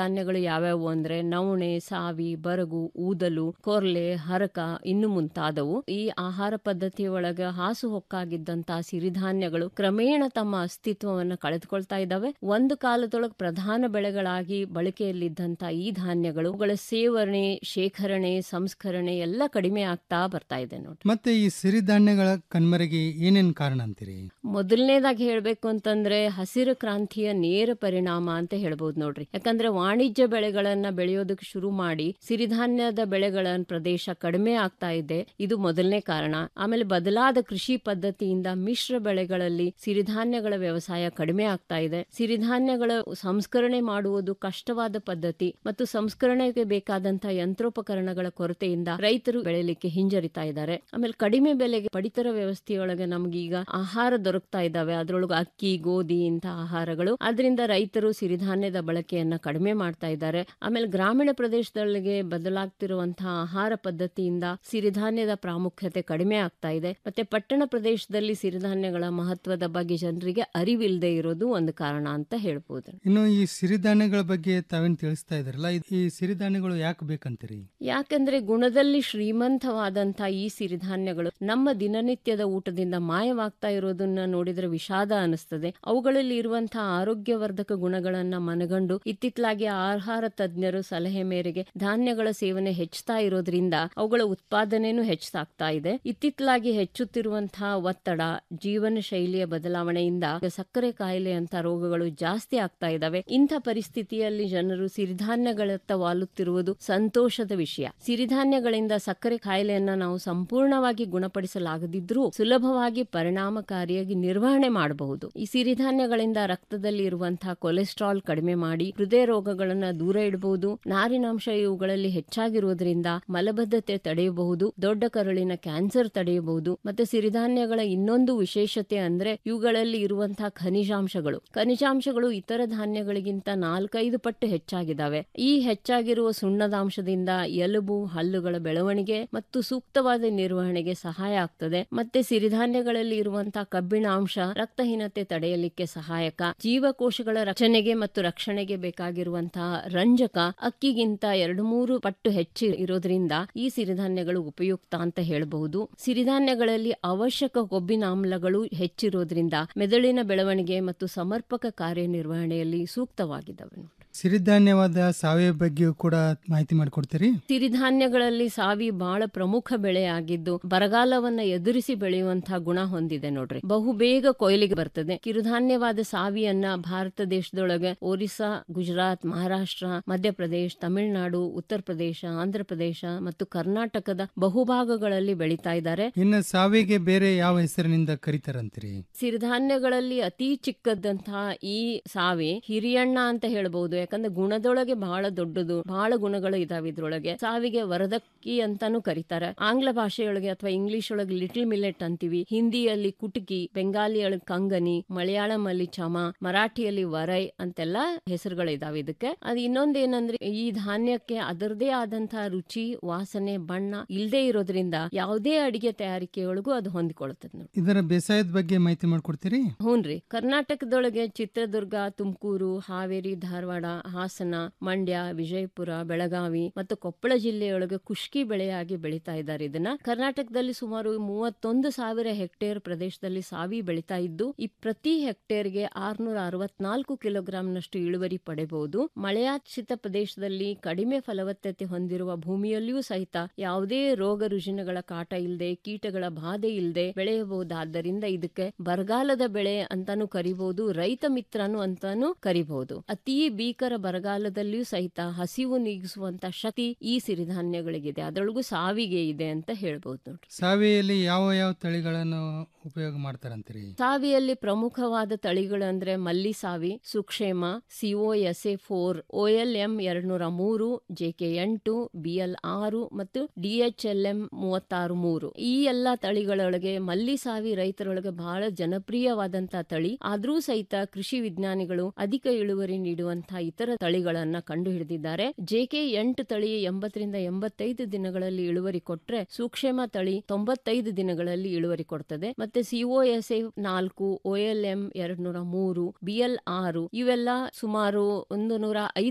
ಯಾವ್ಯಾವು ಅಂದ್ರೆ ನವಣೆ ಸಾವಿ ಬರಗು ಊದಲು ಕೊರ್ಲೆ ಹರಕ ಇನ್ನು ಮುಂತಾದವು ಈ ಆಹಾರ ಪದ್ಧತಿಯ ಒಳಗ ಹಾಸು ಹೊಕ್ಕಾಗಿದ್ದಂತ ಸಿರಿಧಾನ್ಯಗಳು ಕ್ರಮೇಣ ತಮ್ಮ ಅಸ್ತಿತ್ವವನ್ನು ಕಳೆದುಕೊಳ್ತಾ ಇದ್ದಾವೆ ಒಂದು ಕಾಲದೊಳಗೆ ಪ್ರಧಾನ ಬೆಳೆಗಳಾಗಿ ಬಳಕೆಯಲ್ಲಿದ್ದಂತ ಈ ಧಾನ್ಯಗಳು ಅವುಗಳ ಸೇವನೆ ಶೇಖರಣೆ ಸಂಸ್ಕರಣೆ ಎಲ್ಲ ಕಡಿಮೆ ಆಗ್ತಾ ಬರ್ತಾ ಇದೆ ನೋಡಿ ಮತ್ತೆ ಈ ಸಿರಿಧಾನ್ಯಗಳ ಕಣ್ಮರೆಗೆ ಏನೇನ್ ಕಾರಣ ಅಂತೀರಿ ಮೊದಲನೇದಾಗಿ ಹೇಳ್ಬೇಕು ಅಂತಂದ್ರೆ ಹಸಿರು ಕ್ರಾಂತಿಯ ನೇರ ಪರಿಣಾಮ ಅಂತ ಹೇಳ್ಬೋದು ನೋಡ್ರಿ ಯಾಕಂದ್ರೆ ವಾಣಿಜ್ಯ ಬೆಳೆಗಳನ್ನ ಬೆಳೆಯೋದಕ್ಕೆ ಶುರು ಮಾಡಿ ಸಿರಿಧಾನ್ಯದ ಬೆಳೆಗಳ ಪ್ರದೇಶ ಕಡಿಮೆ ಆಗ್ತಾ ಇದೆ ಇದು ಮೊದಲನೇ ಕಾರಣ ಆಮೇಲೆ ಬದಲಾದ ಕೃಷಿ ಪದ್ಧತಿಯಿಂದ ಮಿಶ್ರ ಬೆಳೆಗಳಲ್ಲಿ ಸಿರಿಧಾನ್ಯಗಳ ವ್ಯವಸಾಯ ಕಡಿಮೆ ಆಗ್ತಾ ಇದೆ ಸಿರಿಧಾನ್ಯಗಳ ಸಂಸ್ಕರಣೆ ಮಾಡುವುದು ಕಷ್ಟವಾದ ಪದ್ಧತಿ ಮತ್ತು ಸಂಸ್ಕರಣೆಗೆ ಬೇಕಾದಂತಹ ಯಂತ್ರೋಪಕರಣಗಳ ಕೊರತೆಯಿಂದ ರೈತರು ಬೆಳೆಯಲಿಕ್ಕೆ ಹಿಂಜರಿತಾ ಇದ್ದಾರೆ ಆಮೇಲೆ ಕಡಿಮೆ ಬೆಲೆಗೆ ಪಡಿತರ ವ್ಯವಸ್ಥೆಯೊಳಗೆ ನಮ್ಗೆ ಈಗ ಆಹಾರ ದೊರಕ್ತಾ ಇದ್ದಾವೆ ಅದರೊಳಗೆ ಅಕ್ಕಿ ಗೋಧಿ ಇಂಥ ಆಹಾರಗಳು ಅದರಿಂದ ರೈತರು ಸಿರಿಧಾನ್ಯದ ಬಳಕೆಯನ್ನ ಕಡಿಮೆ ಮಾಡ್ತಾ ಇದ್ದಾರೆ ಆಮೇಲೆ ಗ್ರಾಮೀಣ ಪ್ರದೇಶದೊಳಗೆ ಬದಲಾಗ್ತಿರುವಂತಹ ಆಹಾರ ಪದ್ಧತಿಯಿಂದ ಸಿರಿಧಾನ್ಯದ ಪ್ರಾಮುಖ್ಯತೆ ಕಡಿಮೆ ಆಗ್ತಾ ಇದೆ ಮತ್ತೆ ಪಟ್ಟಣ ಪ್ರದೇಶದಲ್ಲಿ ಸಿರಿಧಾನ್ಯಗಳ ಮಹತ್ವದ ಬಗ್ಗೆ ಜನರಿಗೆ ಅರಿವಿಲ್ಲದೆ ಇರೋದು ಒಂದು ಕಾರಣ ಅಂತ ಹೇಳ್ಬೋದು ಇನ್ನು ಈ ಸಿರಿಧಾನ್ಯಗಳ ಬಗ್ಗೆ ತಾವೇನ್ ತಿಳಿಸ್ತಾ ಇದ್ರಲ್ಲ ಇದ್- ಈ ಸಿರಿಧಾನ್ಯಗಳು ಯಾಕೆ ಬೇಕಂತೀರಿ ಯಾಕಂದ್ರೆ ಗುಣದಲ್ಲಿ ಶ್ರೀಮಂತವಾದಂತ ಈ ಸಿರಿಧಾನ್ಯಗಳು ನಮ್ಮ ದಿನನಿತ್ಯದ ಊಟದಿಂದ ಮಾಯವಾಗ್ತಾ ಇರೋದನ್ನ ನೋಡಿದ್ರೆ ವಿಷಾದ ಅನಿಸ್ತದೆ ಅವುಗಳಲ್ಲಿ ಇರುವಂತಹ ಆರೋಗ್ಯವರ್ಧಕ ಗುಣಗಳನ್ನ ಮನಗಂಡು ಇತ್ತಿತ್ತಲಾಗಿ ಆಹಾರ ತಜ್ಞರು ಸಲಹೆ ಮೇರೆಗೆ ಧಾನ್ಯಗಳ ಸೇವನೆ ಹೆಚ್ಚುತ್ತಾ ಇರೋದ್ರಿಂದ ಅವುಗಳ ಉತ್ಪಾದನೆನೂ ಹೆಚ್ಚಾಗ್ತಾ ಇದೆ ಇತ್ತಿತ್ತಲಾಗಿ ಹೆಚ್ಚುತ್ತಿರುವಂತಹ ಒತ್ತಡ ಜೀವನ ಶೈಲಿಯ ಬದಲಾವಣೆಯಿಂದ ಸಕ್ಕರೆ ಕಾಯಿಲೆ ಅಂತ ರೋಗಗಳು ಜಾಸ್ತಿ ಆಗ್ತಾ ಇದಾವೆ ಇಂಥ ಪರಿಸ್ಥಿತಿಯಲ್ಲಿ ಜನರು ಸಿರಿಧಾನ್ಯಗಳತ್ತ ವಾಲುತ್ತಿರುವುದು ಸಂತೋಷದ ವಿಷಯ ಸಿರಿಧಾನ್ಯಗಳಿಂದ ಸಕ್ಕರೆ ಕಾಯಿಲೆಯನ್ನ ನಾವು ಸಂಪೂರ್ಣವಾಗಿ ಗುಣಪಡಿಸಲಾಗದಿದ್ರೂ ಸುಲಭವಾಗಿ ಪರಿಣಾಮಕಾರಿಯಾಗಿ ನಿರ್ವಹಣೆ ಮಾಡಬಹುದು ಈ ಸಿರಿಧಾನ್ಯಗಳಿಂದ ರಕ್ತದಲ್ಲಿ ಇರುವಂತಹ ಕೊಲೆಸ್ಟ್ರಾಲ್ ಕಡಿಮೆ ಮಾಡಿ ಹೃದಯ ರೋಗಗಳನ್ನ ದೂರ ಇಡಬಹುದು ನಾರಿನಾಂಶ ಇವುಗಳಲ್ಲಿ ಹೆಚ್ಚಾಗಿರುವುದರಿಂದ ಮಲಬದ್ಧತೆ ತಡೆಯಬಹುದು ದೊಡ್ಡ ಕರುಳಿನ ಕ್ಯಾನ್ಸರ್ ತಡೆಯಬಹುದು ಮತ್ತೆ ಸಿರಿಧಾನ್ಯಗಳ ಇನ್ನೊಂದು ವಿಶೇಷತೆ ಅಂದ್ರೆ ಇವುಗಳಲ್ಲಿ ಇರುವಂತಹ ಖನಿಜಾಂಶಗಳು ಖನಿಜಾಂಶಗಳು ಇತರ ಧಾನ್ಯಗಳಿಗಿಂತ ನಾಲ್ಕೈದು ಪಟ್ಟು ಹೆಚ್ಚಾಗಿದ್ದಾವೆ ಈ ಹೆಚ್ಚಾಗಿರುವ ಸುಣ್ಣದಾಂಶದಿಂದ ಎಲುಬು ಹಲ್ಲುಗಳ ಬೆಳವಣಿಗೆ ಮತ್ತು ಸೂಕ್ತವಾದ ನಿರ್ವಹಣೆಗೆ ಸಹಾಯ ಆಗ್ತದೆ ಮತ್ತೆ ಸಿರಿಧಾನ್ಯಗಳಲ್ಲಿ ಇರುವಂತಹ ಕಬ್ಬಿಣ ಅಂಶ ರಕ್ತಹೀನತೆ ತಡೆಯಲಿಕ್ಕೆ ಸಹಾಯಕ ಜೀವಕೋಶಗಳ ರಕ್ಷಣೆಗೆ ಮತ್ತು ರಕ್ಷಣೆಗೆ ಬೇಕಾಗಿರುವಂತಹ ರಂಜಕ ಅಕ್ಕಿಗಿಂತ ಎರಡು ಮೂರು ಪಟ್ಟು ಹೆಚ್ಚು ಇರೋದ್ರಿಂದ ಈ ಸಿರಿಧಾನ್ಯಗಳು ಉಪಯುಕ್ತ ಅಂತ ಹೇಳಬಹುದು ಸಿರಿಧಾನ್ಯಗಳಲ್ಲಿ ಅವಶ್ಯಕ ಕೊಬ್ಬಿನ ಆಮ್ಲಗಳು ಹೆಚ್ಚಿರೋದ್ರಿಂದ ಮೆದುಳಿನ ಬೆಳವಣಿಗೆ ಮತ್ತು ಸಮರ್ಪಕ ಕಾರ್ಯನಿರ್ವಹಣೆಯಲ್ಲಿ ಸೂಕ್ತವಾಗಿದ್ದಾವೆ ಸಿರಿಧಾನ್ಯವಾದ ಸಾವಯವ ಬಗ್ಗೆಯೂ ಕೂಡ ಮಾಹಿತಿ ಮಾಡಿಕೊಡ್ತೀರಿ ಸಿರಿಧಾನ್ಯಗಳಲ್ಲಿ ಸಾವಿ ಬಹಳ ಪ್ರಮುಖ ಬೆಳೆ ಆಗಿದ್ದು ಬರಗಾಲವನ್ನ ಎದುರಿಸಿ ಬೆಳೆಯುವಂತಹ ಗುಣ ಹೊಂದಿದೆ ನೋಡ್ರಿ ಬಹುಬೇಗ ಕೊಯ್ಲಿಗೆ ಬರ್ತದೆ ಕಿರುಧಾನ್ಯವಾದ ಸಾವಿಯನ್ನ ಭಾರತ ದೇಶದೊಳಗೆ ಒರಿಸ್ಸಾ ಗುಜರಾತ್ ಮಹಾರಾಷ್ಟ್ರ ಮಧ್ಯಪ್ರದೇಶ ತಮಿಳುನಾಡು ಉತ್ತರ ಪ್ರದೇಶ ಆಂಧ್ರ ಪ್ರದೇಶ ಮತ್ತು ಕರ್ನಾಟಕದ ಬಹುಭಾಗಗಳಲ್ಲಿ ಬೆಳೀತಾ ಇದ್ದಾರೆ ಇನ್ನು ಸಾವಿಗೆ ಬೇರೆ ಯಾವ ಹೆಸರಿನಿಂದ ಕರೀತಾರಂತೀರಿ ಸಿರಿಧಾನ್ಯಗಳಲ್ಲಿ ಅತಿ ಚಿಕ್ಕದಂತಹ ಈ ಸಾವಿ ಹಿರಿಯಣ್ಣ ಅಂತ ಹೇಳ್ಬಹುದು ಯಾಕಂದ್ರೆ ಗುಣದೊಳಗೆ ಬಹಳ ದೊಡ್ಡದು ಬಹಳ ಗುಣಗಳು ಇದಾವೆ ಇದ್ರೊಳಗೆ ಸಾವಿಗೆ ವರದಕ್ಕಿ ಅಂತಾನು ಕರೀತಾರೆ ಆಂಗ್ಲ ಭಾಷೆಯೊಳಗೆ ಅಥವಾ ಇಂಗ್ಲಿಷ್ ಒಳಗೆ ಲಿಟಲ್ ಮಿಲೆಟ್ ಅಂತೀವಿ ಹಿಂದಿಯಲ್ಲಿ ಕುಟುಕಿ ಬೆಂಗಾಲಿಯೊಳಗೆ ಕಂಗನಿ ಮಲಯಾಳಂ ಅಲ್ಲಿ ಚಮ ಮರಾಠಿಯಲ್ಲಿ ವರೈ ಅಂತೆಲ್ಲ ಹೆಸರುಗಳು ಇದಾವೆ ಇದಕ್ಕೆ ಅದು ಇನ್ನೊಂದೇನಂದ್ರೆ ಈ ಧಾನ್ಯಕ್ಕೆ ಅದರದೇ ಆದಂತಹ ರುಚಿ ವಾಸನೆ ಬಣ್ಣ ಇಲ್ಲದೆ ಇರೋದ್ರಿಂದ ಯಾವುದೇ ಅಡಿಗೆ ತಯಾರಿಕೆಯೊಳಗೂ ಅದು ಹೊಂದಿಕೊಳ್ಳುತ್ತದೆ ನೋಡಿ ಇದರ ಬೇಸಾಯದ ಬಗ್ಗೆ ಮಾಹಿತಿ ಮಾಡ್ಕೊಡ್ತೀರಿ ಹೂನ್ರಿ ಕರ್ನಾಟಕದೊಳಗೆ ಚಿತ್ರದುರ್ಗ ತುಮಕೂರು ಹಾವೇರಿ ಧಾರವಾಡ ಹಾಸನ ಮಂಡ್ಯ ವಿಜಯಪುರ ಬೆಳಗಾವಿ ಮತ್ತು ಕೊಪ್ಪಳ ಜಿಲ್ಲೆಯೊಳಗೆ ಕುಷ್ಕಿ ಬೆಳೆಯಾಗಿ ಬೆಳೀತಾ ಇದ್ದಾರೆ ಇದನ್ನ ಕರ್ನಾಟಕದಲ್ಲಿ ಸುಮಾರು ಮೂವತ್ತೊಂದು ಸಾವಿರ ಹೆಕ್ಟೇರ್ ಪ್ರದೇಶದಲ್ಲಿ ಸಾವಿ ಬೆಳೀತಾ ಇದ್ದು ಈ ಪ್ರತಿ ಹೆಕ್ಟೇರ್ಗೆ ಆರ್ನೂರ ಅರವತ್ನಾಲ್ಕು ಕಿಲೋಗ್ರಾಂನಷ್ಟು ಇಳುವರಿ ಪಡೆಯಬಹುದು ಮಳೆಯಾಶ್ರಿತ ಪ್ರದೇಶದಲ್ಲಿ ಕಡಿಮೆ ಫಲವತ್ತತೆ ಹೊಂದಿರುವ ಭೂಮಿಯಲ್ಲಿಯೂ ಸಹಿತ ಯಾವುದೇ ರೋಗ ರುಜಿನಗಳ ಕಾಟ ಇಲ್ಲದೆ ಕೀಟಗಳ ಬಾಧೆ ಇಲ್ಲದೆ ಬೆಳೆಯಬಹುದಾದ್ದರಿಂದ ಇದಕ್ಕೆ ಬರಗಾಲದ ಬೆಳೆ ಅಂತಾನು ಕರಿಬಹುದು ರೈತ ಮಿತ್ರನು ಅಂತಾನು ಕರಿಬಹುದು ಅತಿ ಭೀಕರ ಬರಗಾಲದಲ್ಲಿಯೂ ಸಹಿತ ಹಸಿವು ನೀಗಿಸುವಂತ ಶಕ್ತಿ ಈ ಸಿರಿಧಾನ್ಯಗಳಿಗಿದೆ ಅದರೊಳಗೂ ಸಾವಿಗೆ ಇದೆ ಅಂತ ಹೇಳ್ಬಹುದು ನೋಡ್ರಿ ಸಾವಿಯಲ್ಲಿ ಯಾವ ಯಾವ ತಳಿಗಳನ್ನು ಉಪಯೋಗ ಮಾಡ್ತಾರಂತೀರಿ ಸಾವಿಯಲ್ಲಿ ಪ್ರಮುಖವಾದ ತಳಿಗಳು ಅಂದ್ರೆ ಮಲ್ಲಿ ಸಾವಿ ಸುಕ್ಷೇಮ ಸಿಒ ಎಸ್ ಎ ಫೋರ್ ಓಎಲ್ ಎಂ ಎರಡ್ನೂರ ಮೂರು ಜೆಕೆ ಎಂಟು ಬಿಎಲ್ ಆರು ಮತ್ತು ಡಿಎಚ್ಎಲ್ ಎಂ ಮೂವತ್ತಾರು ಮೂರು ಈ ಎಲ್ಲಾ ತಳಿಗಳೊಳಗೆ ಮಲ್ಲಿ ಸಾವಿ ರೈತರೊಳಗೆ ಬಹಳ ಜನಪ್ರಿಯವಾದಂತಹ ತಳಿ ಆದ್ರೂ ಸಹಿತ ಕೃಷಿ ವಿಜ್ಞಾನಿಗಳು ಅಧಿಕ ಇಳುವರಿ ನೀಡುವಂತಹ ಇತರ ತಳಿಗಳನ್ನ ಕಂಡು ಹಿಡಿದಿದ್ದಾರೆ ಜೆಕೆ ಎಂಟು ತಳಿ ಎಂಬತ್ತರಿಂದ ಎಂಬತ್ತೈದು ದಿನಗಳಲ್ಲಿ ಇಳುವರಿ ಕೊಟ್ರೆ ಸೂಕ್ಷೇಮ ತಳಿ ತೊಂಬತ್ತೈದು ದಿನಗಳಲ್ಲಿ ಇಳುವರಿ ಕೊಡ್ತದೆ ಮತ್ತೆ ಸಿಒಎಸ್ ನಾಲ್ಕು ಓಎಲ್ ಎಂ ಎರಡ್ ನೂರ ಮೂರು ಬಿಎಲ್ ಆರು ಇವೆಲ್ಲ ಸುಮಾರು ಒಂದು ನೂರ ಐದು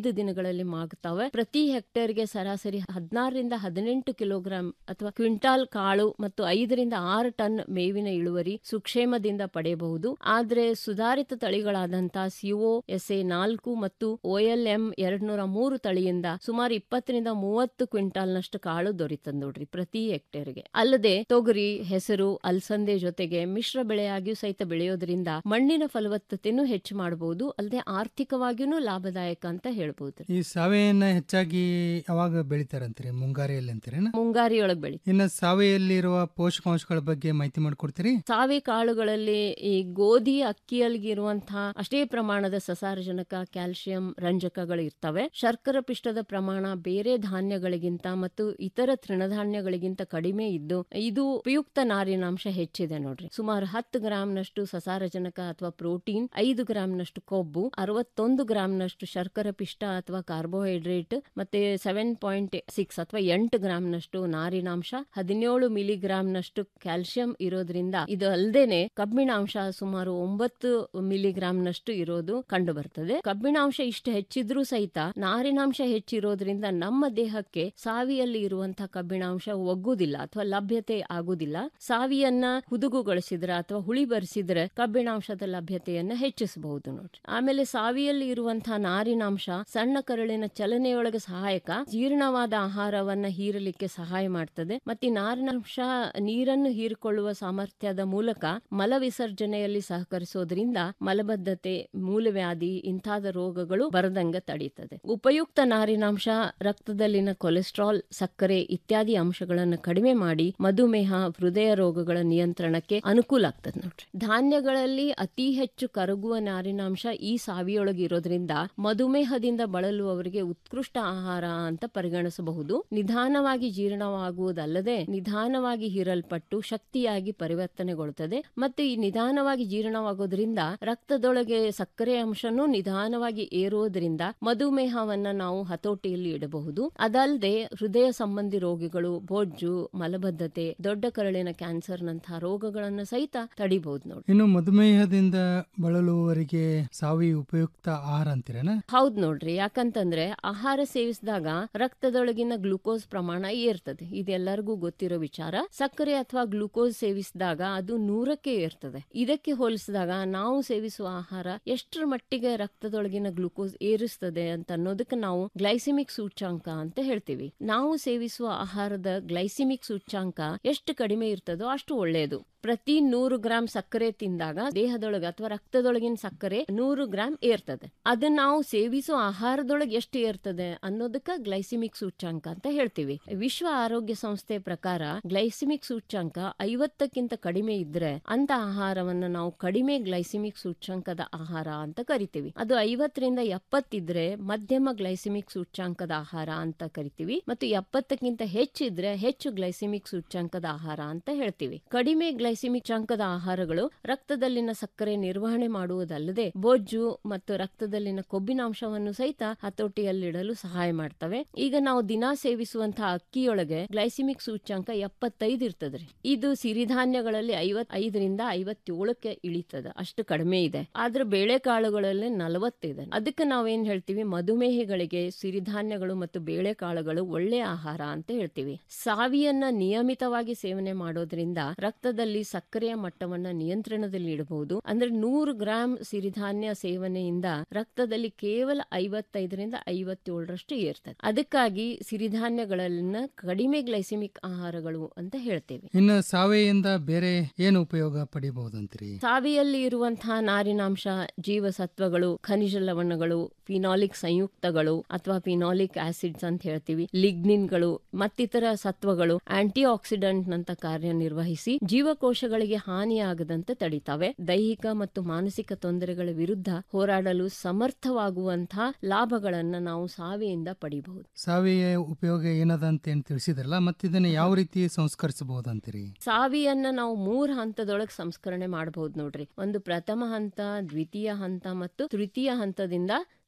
ಐದು ದಿನಗಳಲ್ಲಿ ಮಾಗುತ್ತವೆ ಪ್ರತಿ ಹೆಕ್ಟೇರ್ಗೆ ಸರಾಸರಿ ಹದಿನಾರರಿಂದ ಹದಿನೆಂಟು ಕಿಲೋಗ್ರಾಂ ಅಥವಾ ಕ್ವಿಂಟಾಲ್ ಕಾಳು ಮತ್ತು ಐದರಿಂದ ಆರು ಟನ್ ಮೇವಿನ ಇಳುವರಿ ಸುಕ್ಷೇಮದಿಂದ ಪಡೆಯಬಹುದು ಆದ್ರೆ ಸುಧಾರಿತ ತಳಿಗಳಾದಂತಹ ಸಿಒ ಎಸ್ಎ ನಾಲ್ಕು ಮತ್ತು ಓಎಲ್ಎಂ ಎರಡ್ ನೂರ ಮೂರು ತಳಿಯಿಂದ ಸುಮಾರು ಇಪ್ಪತ್ತರಿಂದ ಮೂವತ್ತು ಕ್ವಿಂಟಾಲ್ನಷ್ಟು ಕಾಳು ದೊರೀತದ ನೋಡ್ರಿ ಪ್ರತಿ ಹೆಕ್ಟೇರ್ಗೆ ಅಲ್ಲದೆ ತೊಗರಿ ಹೆಸರು ಅಲಸಂದೆ ಜೊತೆಗೆ ಮಿಶ್ರ ಬೆಳೆಯಾಗಿಯೂ ಸಹಿತ ಬೆಳೆಯೋದ್ರಿಂದ ಮಣ್ಣಿನ ಫಲವತ್ತತೆನೂ ಹೆಚ್ಚು ಮಾಡಬಹುದು ಅಲ್ಲದೆ ಆರ್ಥಿಕವಾಗಿಯೂ ಲಾಭದಾಯಕ ಅಂತ ಹೇಳ್ಬಹುದು ಈ ಸಾವೆಯನ್ನ ಹೆಚ್ಚಾಗಿ ಯಾವಾಗ ಬೆಳಿತಾರಂತೀರಿ ಮುಂಗಾರಿಯಲ್ಲಿ ಅಂತೀರೇನ ಮುಂಗಾರಿಯೊಳಗೆ ಬೆಳಿ ಇನ್ನು ಸಾವೆಯಲ್ಲಿರುವ ಪೋಷಕಾಂಶಗಳ ಬಗ್ಗೆ ಮಾಹಿತಿ ಮಾಡಿಕೊಡ್ತೀರಿ ಸಾವೆ ಕಾಳುಗಳಲ್ಲಿ ಈ ಗೋಧಿ ಅಕ್ಕಿಯಲ್ಲಿರುವಂತಹ ಅಷ್ಟೇ ಪ್ರಮಾಣದ ಸಸಾರಜನಕ ಕ್ಯಾಲ್ಸಿಯಂ ರಂಜಕಗಳು ಇರ್ತವೆ ಶರ್ಕರ ಪಿಷ್ಟದ ಪ್ರಮಾಣ ಬೇರೆ ಧಾನ್ಯಗಳಿಗಿಂತ ಮತ್ತು ಇತರ ತೃಣಧಾನ್ಯಗಳಿಗಿಂತ ಕಡಿಮೆ ಇದ್ದು ಇದು ಉಪಯುಕ್ತ ನಾರಿನಾಂಶ ಹೆಚ್ಚಿದೆ ನೋಡ್ರಿ ಸುಮಾರು ಹತ್ತು ಗ್ರಾಂನಷ್ಟು ಸಸಾರಜನಕ ಅಥವಾ ಪ್ರೋಟೀನ್ ಐದು ಗ್ರಾಂನಷ್ಟು ಕೊಬ್ಬು ಅರವತ್ತೊಂದು ಗ್ರಾಂನಷ್ಟು ಶರ್ಕರ ಪಿಷ್ಟ ಅಥವಾ ಕಾರ್ಬೋಹೈಡ್ರೇಟ್ ಮತ್ತೆ ಸೆವೆನ್ ಪಾಯಿಂಟ್ ಸಿಕ್ಸ್ ಅಥವಾ ಎಂಟು ಗ್ರಾಂನಷ್ಟು ನಾರಿನಾಂಶ ಹದಿನೇಳು ಮಿಲಿಗ್ರಾಂನಷ್ಟು ಕ್ಯಾಲ್ಸಿಯಂ ಇರೋದ್ರಿಂದ ಇದು ಅಲ್ಲದೇನೆ ಕಬ್ಬಿಣಾಂಶ ಸುಮಾರು ಒಂಬತ್ತು ಮಿಲಿಗ್ರಾಂನಷ್ಟು ಇರೋದು ಕಂಡು ಬರ್ತದೆ ಕಬ್ಬಿಣಾಂಶ ಇಷ್ಟು ಹೆಚ್ಚಿದ್ರೂ ಸಹಿತ ನಾರಿನಾಂಶ ಹೆಚ್ಚಿರೋದ್ರಿಂದ ನಮ್ಮ ದೇಹಕ್ಕೆ ಸಾವಿಯಲ್ಲಿ ಇರುವಂತಹ ಕಬ್ಬಿಣಾಂಶ ಒಗ್ಗುದಿಲ್ಲ ಅಥವಾ ಲಭ್ಯತೆ ಆಗುದಿಲ್ಲ ಸಾವಿಯನ್ನ ಹುದುಗುಗೊಳಿಸಿದ್ರೆ ಅಥವಾ ಹುಳಿ ಬರಿಸಿದ್ರೆ ಕಬ್ಬಿಣಾಂಶದ ಲಭ್ಯತೆಯನ್ನ ಹೆಚ್ಚಿಸಬಹುದು ನೋಡ್ರಿ ಆಮೇಲೆ ಸಾವಿಯಲ್ಲಿ ಇರುವಂತಹ ನಾರಿನಾಂಶ ಸಣ್ಣ ಕರಳಿನ ಚಲನೆಯೊಳಗೆ ಸಹಾಯಕ ಜೀರ್ಣವಾದ ಆಹಾರವನ್ನ ಹೀರಲಿಕ್ಕೆ ಸಹಾಯ ಮಾಡ್ತದೆ ಮತ್ತೆ ಈ ನಾರಿನಾಂಶ ನೀರನ್ನು ಹೀರಿಕೊಳ್ಳುವ ಸಾಮರ್ಥ್ಯದ ಮೂಲಕ ಮಲ ವಿಸರ್ಜನೆಯಲ್ಲಿ ಸಹಕರಿಸೋದ್ರಿಂದ ಮಲಬದ್ಧತೆ ಮೂಲವ್ಯಾಧಿ ಇಂತಾದ ರೋಗಗಳು ಬರದಂಗ ತಡೀತದೆ ಉಪಯುಕ್ತ ನಾರಿನಾಂಶ ರಕ್ತದಲ್ಲಿನ ಕೊಲೆಸ್ಟ್ರಾಲ್ ಸಕ್ಕರೆ ಇತ್ಯಾದಿ ಅಂಶಗಳನ್ನು ಕಡಿಮೆ ಮಾಡಿ ಮಧುಮೇಹ ಹೃದಯ ರೋಗಗಳ ನಿಯಂತ್ರಣಕ್ಕೆ ಅನುಕೂಲ ಆಗ್ತದೆ ನೋಡ್ರಿ ಧಾನ್ಯಗಳಲ್ಲಿ ಅತಿ ಹೆಚ್ಚು ಕರಗುವ ನಾರಿನಾಂಶ ಈ ಸಾವಿಯೊಳಗೆ ಇರೋದ್ರಿಂದ ಮಧುಮೇಹದಿಂದ ಬಳಲುವವರಿಗೆ ಉತ್ಕೃಷ್ಟ ಆಹಾರ ಅಂತ ಪರಿಗಣಿಸಬಹುದು ನಿಧಾನವಾಗಿ ಜೀರ್ಣವಾಗುವುದಲ್ಲದೆ ನಿಧಾನವಾಗಿ ಹೀರಲ್ಪಟ್ಟು ಶಕ್ತಿಯಾಗಿ ಪರಿವರ್ತನೆಗೊಳ್ಳುತ್ತದೆ ಮತ್ತೆ ಈ ನಿಧಾನವಾಗಿ ಜೀರ್ಣವಾಗೋದ್ರಿಂದ ರಕ್ತದೊಳಗೆ ಸಕ್ಕರೆ ಅಂಶನೂ ನಿಧಾನವಾಗಿ ಏರುವುದರಿಂದ ಮಧುಮೇಹವನ್ನ ನಾವು ಹತೋಟಿಯಲ್ಲಿ ಇಡಬಹುದು ಅದಲ್ಲದೆ ಹೃದಯ ಸಂಬಂಧಿ ರೋಗಿಗಳು ಬೊಜ್ಜು ಮಲಬದ್ಧತೆ ದೊಡ್ಡ ಕರಳಿನ ಕ್ಯಾನ್ಸರ್ ನಂತಹ ರೋಗಗಳನ್ನು ಸಹಿತ ತಡಿಬಹುದು ನೋಡಿ ಇನ್ನು ಮಧುಮೇಹದಿಂದ ಬಳಲುವವರಿಗೆ ಸಾವಿ ಉಪಯುಕ್ತ ಆಹಾರ ಅಂತೀರೇನ ಹೌದ್ ನೋಡ್ರಿ ಯಾಕಂತಂದ್ರೆ ಆಹಾರ ಸೇವಿಸಿದಾಗ ರಕ್ತದೊಳಗಿನ ಗ್ಲೂಕೋಸ್ ಪ್ರಮಾಣ ಏರ್ತದೆ ಇದೆಲ್ಲರಿಗೂ ಗೊತ್ತಿರೋ ವಿಚಾರ ಸಕ್ಕರೆ ಅಥವಾ ಗ್ಲೂಕೋಸ್ ಸೇವಿಸಿದಾಗ ಅದು ನೂರಕ್ಕೆ ಏರ್ತದೆ ಇದಕ್ಕೆ ಹೋಲಿಸಿದಾಗ ನಾವು ಸೇವಿಸುವ ಆಹಾರ ಎಷ್ಟರ ಮಟ್ಟಿಗೆ ರಕ್ತದೊಳಗಿನ ಗ್ಲೂಕೋಸ್ ಏರಿಸ್ತದೆ ಅಂತ ಅನ್ನೋದಕ್ಕೆ ನಾವು ಗ್ಲೈಸಿಮಿಕ್ ಸೂಚ್ಯಾಂಕ ಅಂತ ಹೇಳ್ತೀವಿ ನಾವು ಸೇವಿಸುವ ಆಹಾರದ ಗ್ಲೈಸಿಮಿಕ್ ಸೂಚ್ಯಾಂಕ ಎಷ್ಟು ಕಡಿಮೆ ಇರ್ತದೋ ಅಷ್ಟು ಒಳ್ಳೆಯದು ಪ್ರತಿ ನೂರು ಗ್ರಾಂ ಸಕ್ಕರೆ ತಿಂದಾಗ ದೇಹದೊಳಗೆ ಅಥವಾ ರಕ್ತದೊಳಗಿನ ಸಕ್ಕರೆ ನೂರು ಗ್ರಾಂ ಏರ್ತದೆ ಅದನ್ನ ನಾವು ಸೇವಿಸುವ ಆಹಾರದೊಳಗೆ ಎಷ್ಟು ಏರ್ತದೆ ಅನ್ನೋದಕ್ಕ ಗ್ಲೈಸಿಮಿಕ್ ಸೂಚ್ಯಾಂಕ ಅಂತ ಹೇಳ್ತೀವಿ ವಿಶ್ವ ಆರೋಗ್ಯ ಸಂಸ್ಥೆ ಪ್ರಕಾರ ಗ್ಲೈಸಿಮಿಕ್ ಸೂಚ್ಯಾಂಕ ಐವತ್ತಕ್ಕಿಂತ ಕಡಿಮೆ ಇದ್ರೆ ಅಂತ ಆಹಾರವನ್ನ ನಾವು ಕಡಿಮೆ ಗ್ಲೈಸಿಮಿಕ್ ಸೂಚ್ಯಾಂಕದ ಆಹಾರ ಅಂತ ಕರಿತೀವಿ ಅದು ಐವತ್ತರಿಂದ ಎಪ್ಪತ್ತಿದ್ರೆ ಮಧ್ಯಮ ಗ್ಲೈಸಿಮಿಕ್ ಸೂಚ್ಯಾಂಕದ ಆಹಾರ ಅಂತ ಕರಿತೀವಿ ಮತ್ತು ಎಪ್ಪತ್ತಕ್ಕಿಂತ ಹೆಚ್ಚಿದ್ರೆ ಹೆಚ್ಚು ಗ್ಲೈಸಿಮಿಕ್ ಸೂಚ್ಯಾಂಕದ ಆಹಾರ ಅಂತ ಹೇಳ್ತೀವಿ ಕಡಿಮೆ ಗ್ಲೈಸಿಮಿಕ್ ಸೂಚ್ಯಾಂಕದ ಆಹಾರಗಳು ರಕ್ತದಲ್ಲಿನ ಸಕ್ಕರೆ ನಿರ್ವಹಣೆ ಮಾಡುವುದಲ್ಲದೆ ಬೊಜ್ಜು ಮತ್ತು ರಕ್ತದಲ್ಲಿನ ಕೊಬ್ಬಿನಾಂಶವನ್ನು ಸಹಿತ ಹತೋಟಿಯಲ್ಲಿಡಲು ಸಹಾಯ ಮಾಡ್ತವೆ ಈಗ ನಾವು ದಿನಾ ಸೇವಿಸುವಂತಹ ಅಕ್ಕಿಯೊಳಗೆ ಗ್ಲೈಸಿಮಿಕ್ ಸೂಚ್ಯಾಂಕ ಎಪ್ಪತ್ತೈದು ಇರ್ತದ್ರಿ ಇದು ಸಿರಿಧಾನ್ಯಗಳಲ್ಲಿ ಐವತ್ ಐದರಿಂದ ಐವತ್ತೇಳಕ್ಕೆ ಇಳಿತದ ಅಷ್ಟು ಕಡಿಮೆ ಇದೆ ಆದ್ರೆ ಬೇಳೆಕಾಳುಗಳಲ್ಲಿ ನಲವತ್ತಿದೆ ಅದಕ್ಕೆ ನಾವೇನ್ ಹೇಳ್ತೀವಿ ಮಧುಮೇಹಿಗಳಿಗೆ ಸಿರಿಧಾನ್ಯಗಳು ಮತ್ತು ಬೇಳೆಕಾಳುಗಳು ಒಳ್ಳೆ ಆಹಾರ ಅಂತ ಹೇಳ್ತೀವಿ ಸಾವಿಯನ್ನ ನಿಯಮಿತವಾಗಿ ಸೇವನೆ ಮಾಡೋದ್ರಿಂದ ರಕ್ತದಲ್ಲಿ ಸಕ್ಕರೆಯ ಮಟ್ಟವನ್ನ ನಿಯಂತ್ರಣದಲ್ಲಿ ಇಡಬಹುದು ಅಂದ್ರೆ ನೂರು ಗ್ರಾಂ ಸಿರಿಧಾನ್ಯ ಸೇವನೆಯಿಂದ ರಕ್ತದಲ್ಲಿ ಕೇವಲ ಐವತ್ತೈದರಿಂದ ಐವತ್ತೇಳರಷ್ಟು ಏರ್ತದೆ ಅದಕ್ಕಾಗಿ ಸಿರಿಧಾನ್ಯಗಳನ್ನ ಕಡಿಮೆ ಗ್ಲೈಸಿಮಿಕ್ ಆಹಾರಗಳು ಅಂತ ಹೇಳ್ತೇವೆ ಇನ್ನು ಸಾವೆಯಿಂದ ಬೇರೆ ಏನು ಉಪಯೋಗ ಪಡಿಬಹುದಂತೀರಿ ಸಾವಿಯಲ್ಲಿ ಇರುವಂತಹ ನಾರಿನಾಂಶ ಜೀವಸತ್ವಗಳು ಖನಿಜ ಲವಣಗಳು ಫಿನಾಲಿಕ್ ಸಂಯುಕ್ತಗಳು ಅಥವಾ ಫಿನಾಲಿಕ್ ಆಸಿಡ್ಸ್ ಅಂತ ಹೇಳ್ತೀವಿ ಲಿಗ್ನಿನ್ಗಳು ಮತ್ತಿತರ ಸತ್ವಗಳು ಆಂಟಿ ಆಕ್ಸಿಡೆಂಟ್ ನಂತ ಕಾರ್ಯನಿರ್ವಹಿಸಿ ಜೀವಕೋಶಗಳಿಗೆ ಹಾನಿಯಾಗದಂತೆ ತಡಿತಾವೆ ದೈಹಿಕ ಮತ್ತು ಮಾನಸಿಕ ತೊಂದರೆಗಳ ವಿರುದ್ಧ ಹೋರಾಡಲು ಸಮರ್ಥವಾಗುವಂತಹ ಲಾಭಗಳನ್ನ ನಾವು ಸಾವಿಯಿಂದ ಪಡಿಬಹುದು ಸಾವಿಯ ಉಪಯೋಗ ಏನದ ಅಂತ ಏನ್ ತಿಳಿಸಿದ್ರಲ್ಲ ಮತ್ತೆ ಇದನ್ನ ಯಾವ ರೀತಿ ಸಂಸ್ಕರಿಸಬಹುದಂತೀರಿ ಸಾವಿಯನ್ನ ನಾವು ಮೂರ್ ಹಂತದೊಳಗೆ ಸಂಸ್ಕರಣೆ ಮಾಡಬಹುದು ನೋಡ್ರಿ ಒಂದು ಪ್ರಥಮ ಹಂತ ದ್ವಿತೀಯ ಹಂತ ಮತ್ತು ತೃತೀಯ ಹಂತದಿಂದ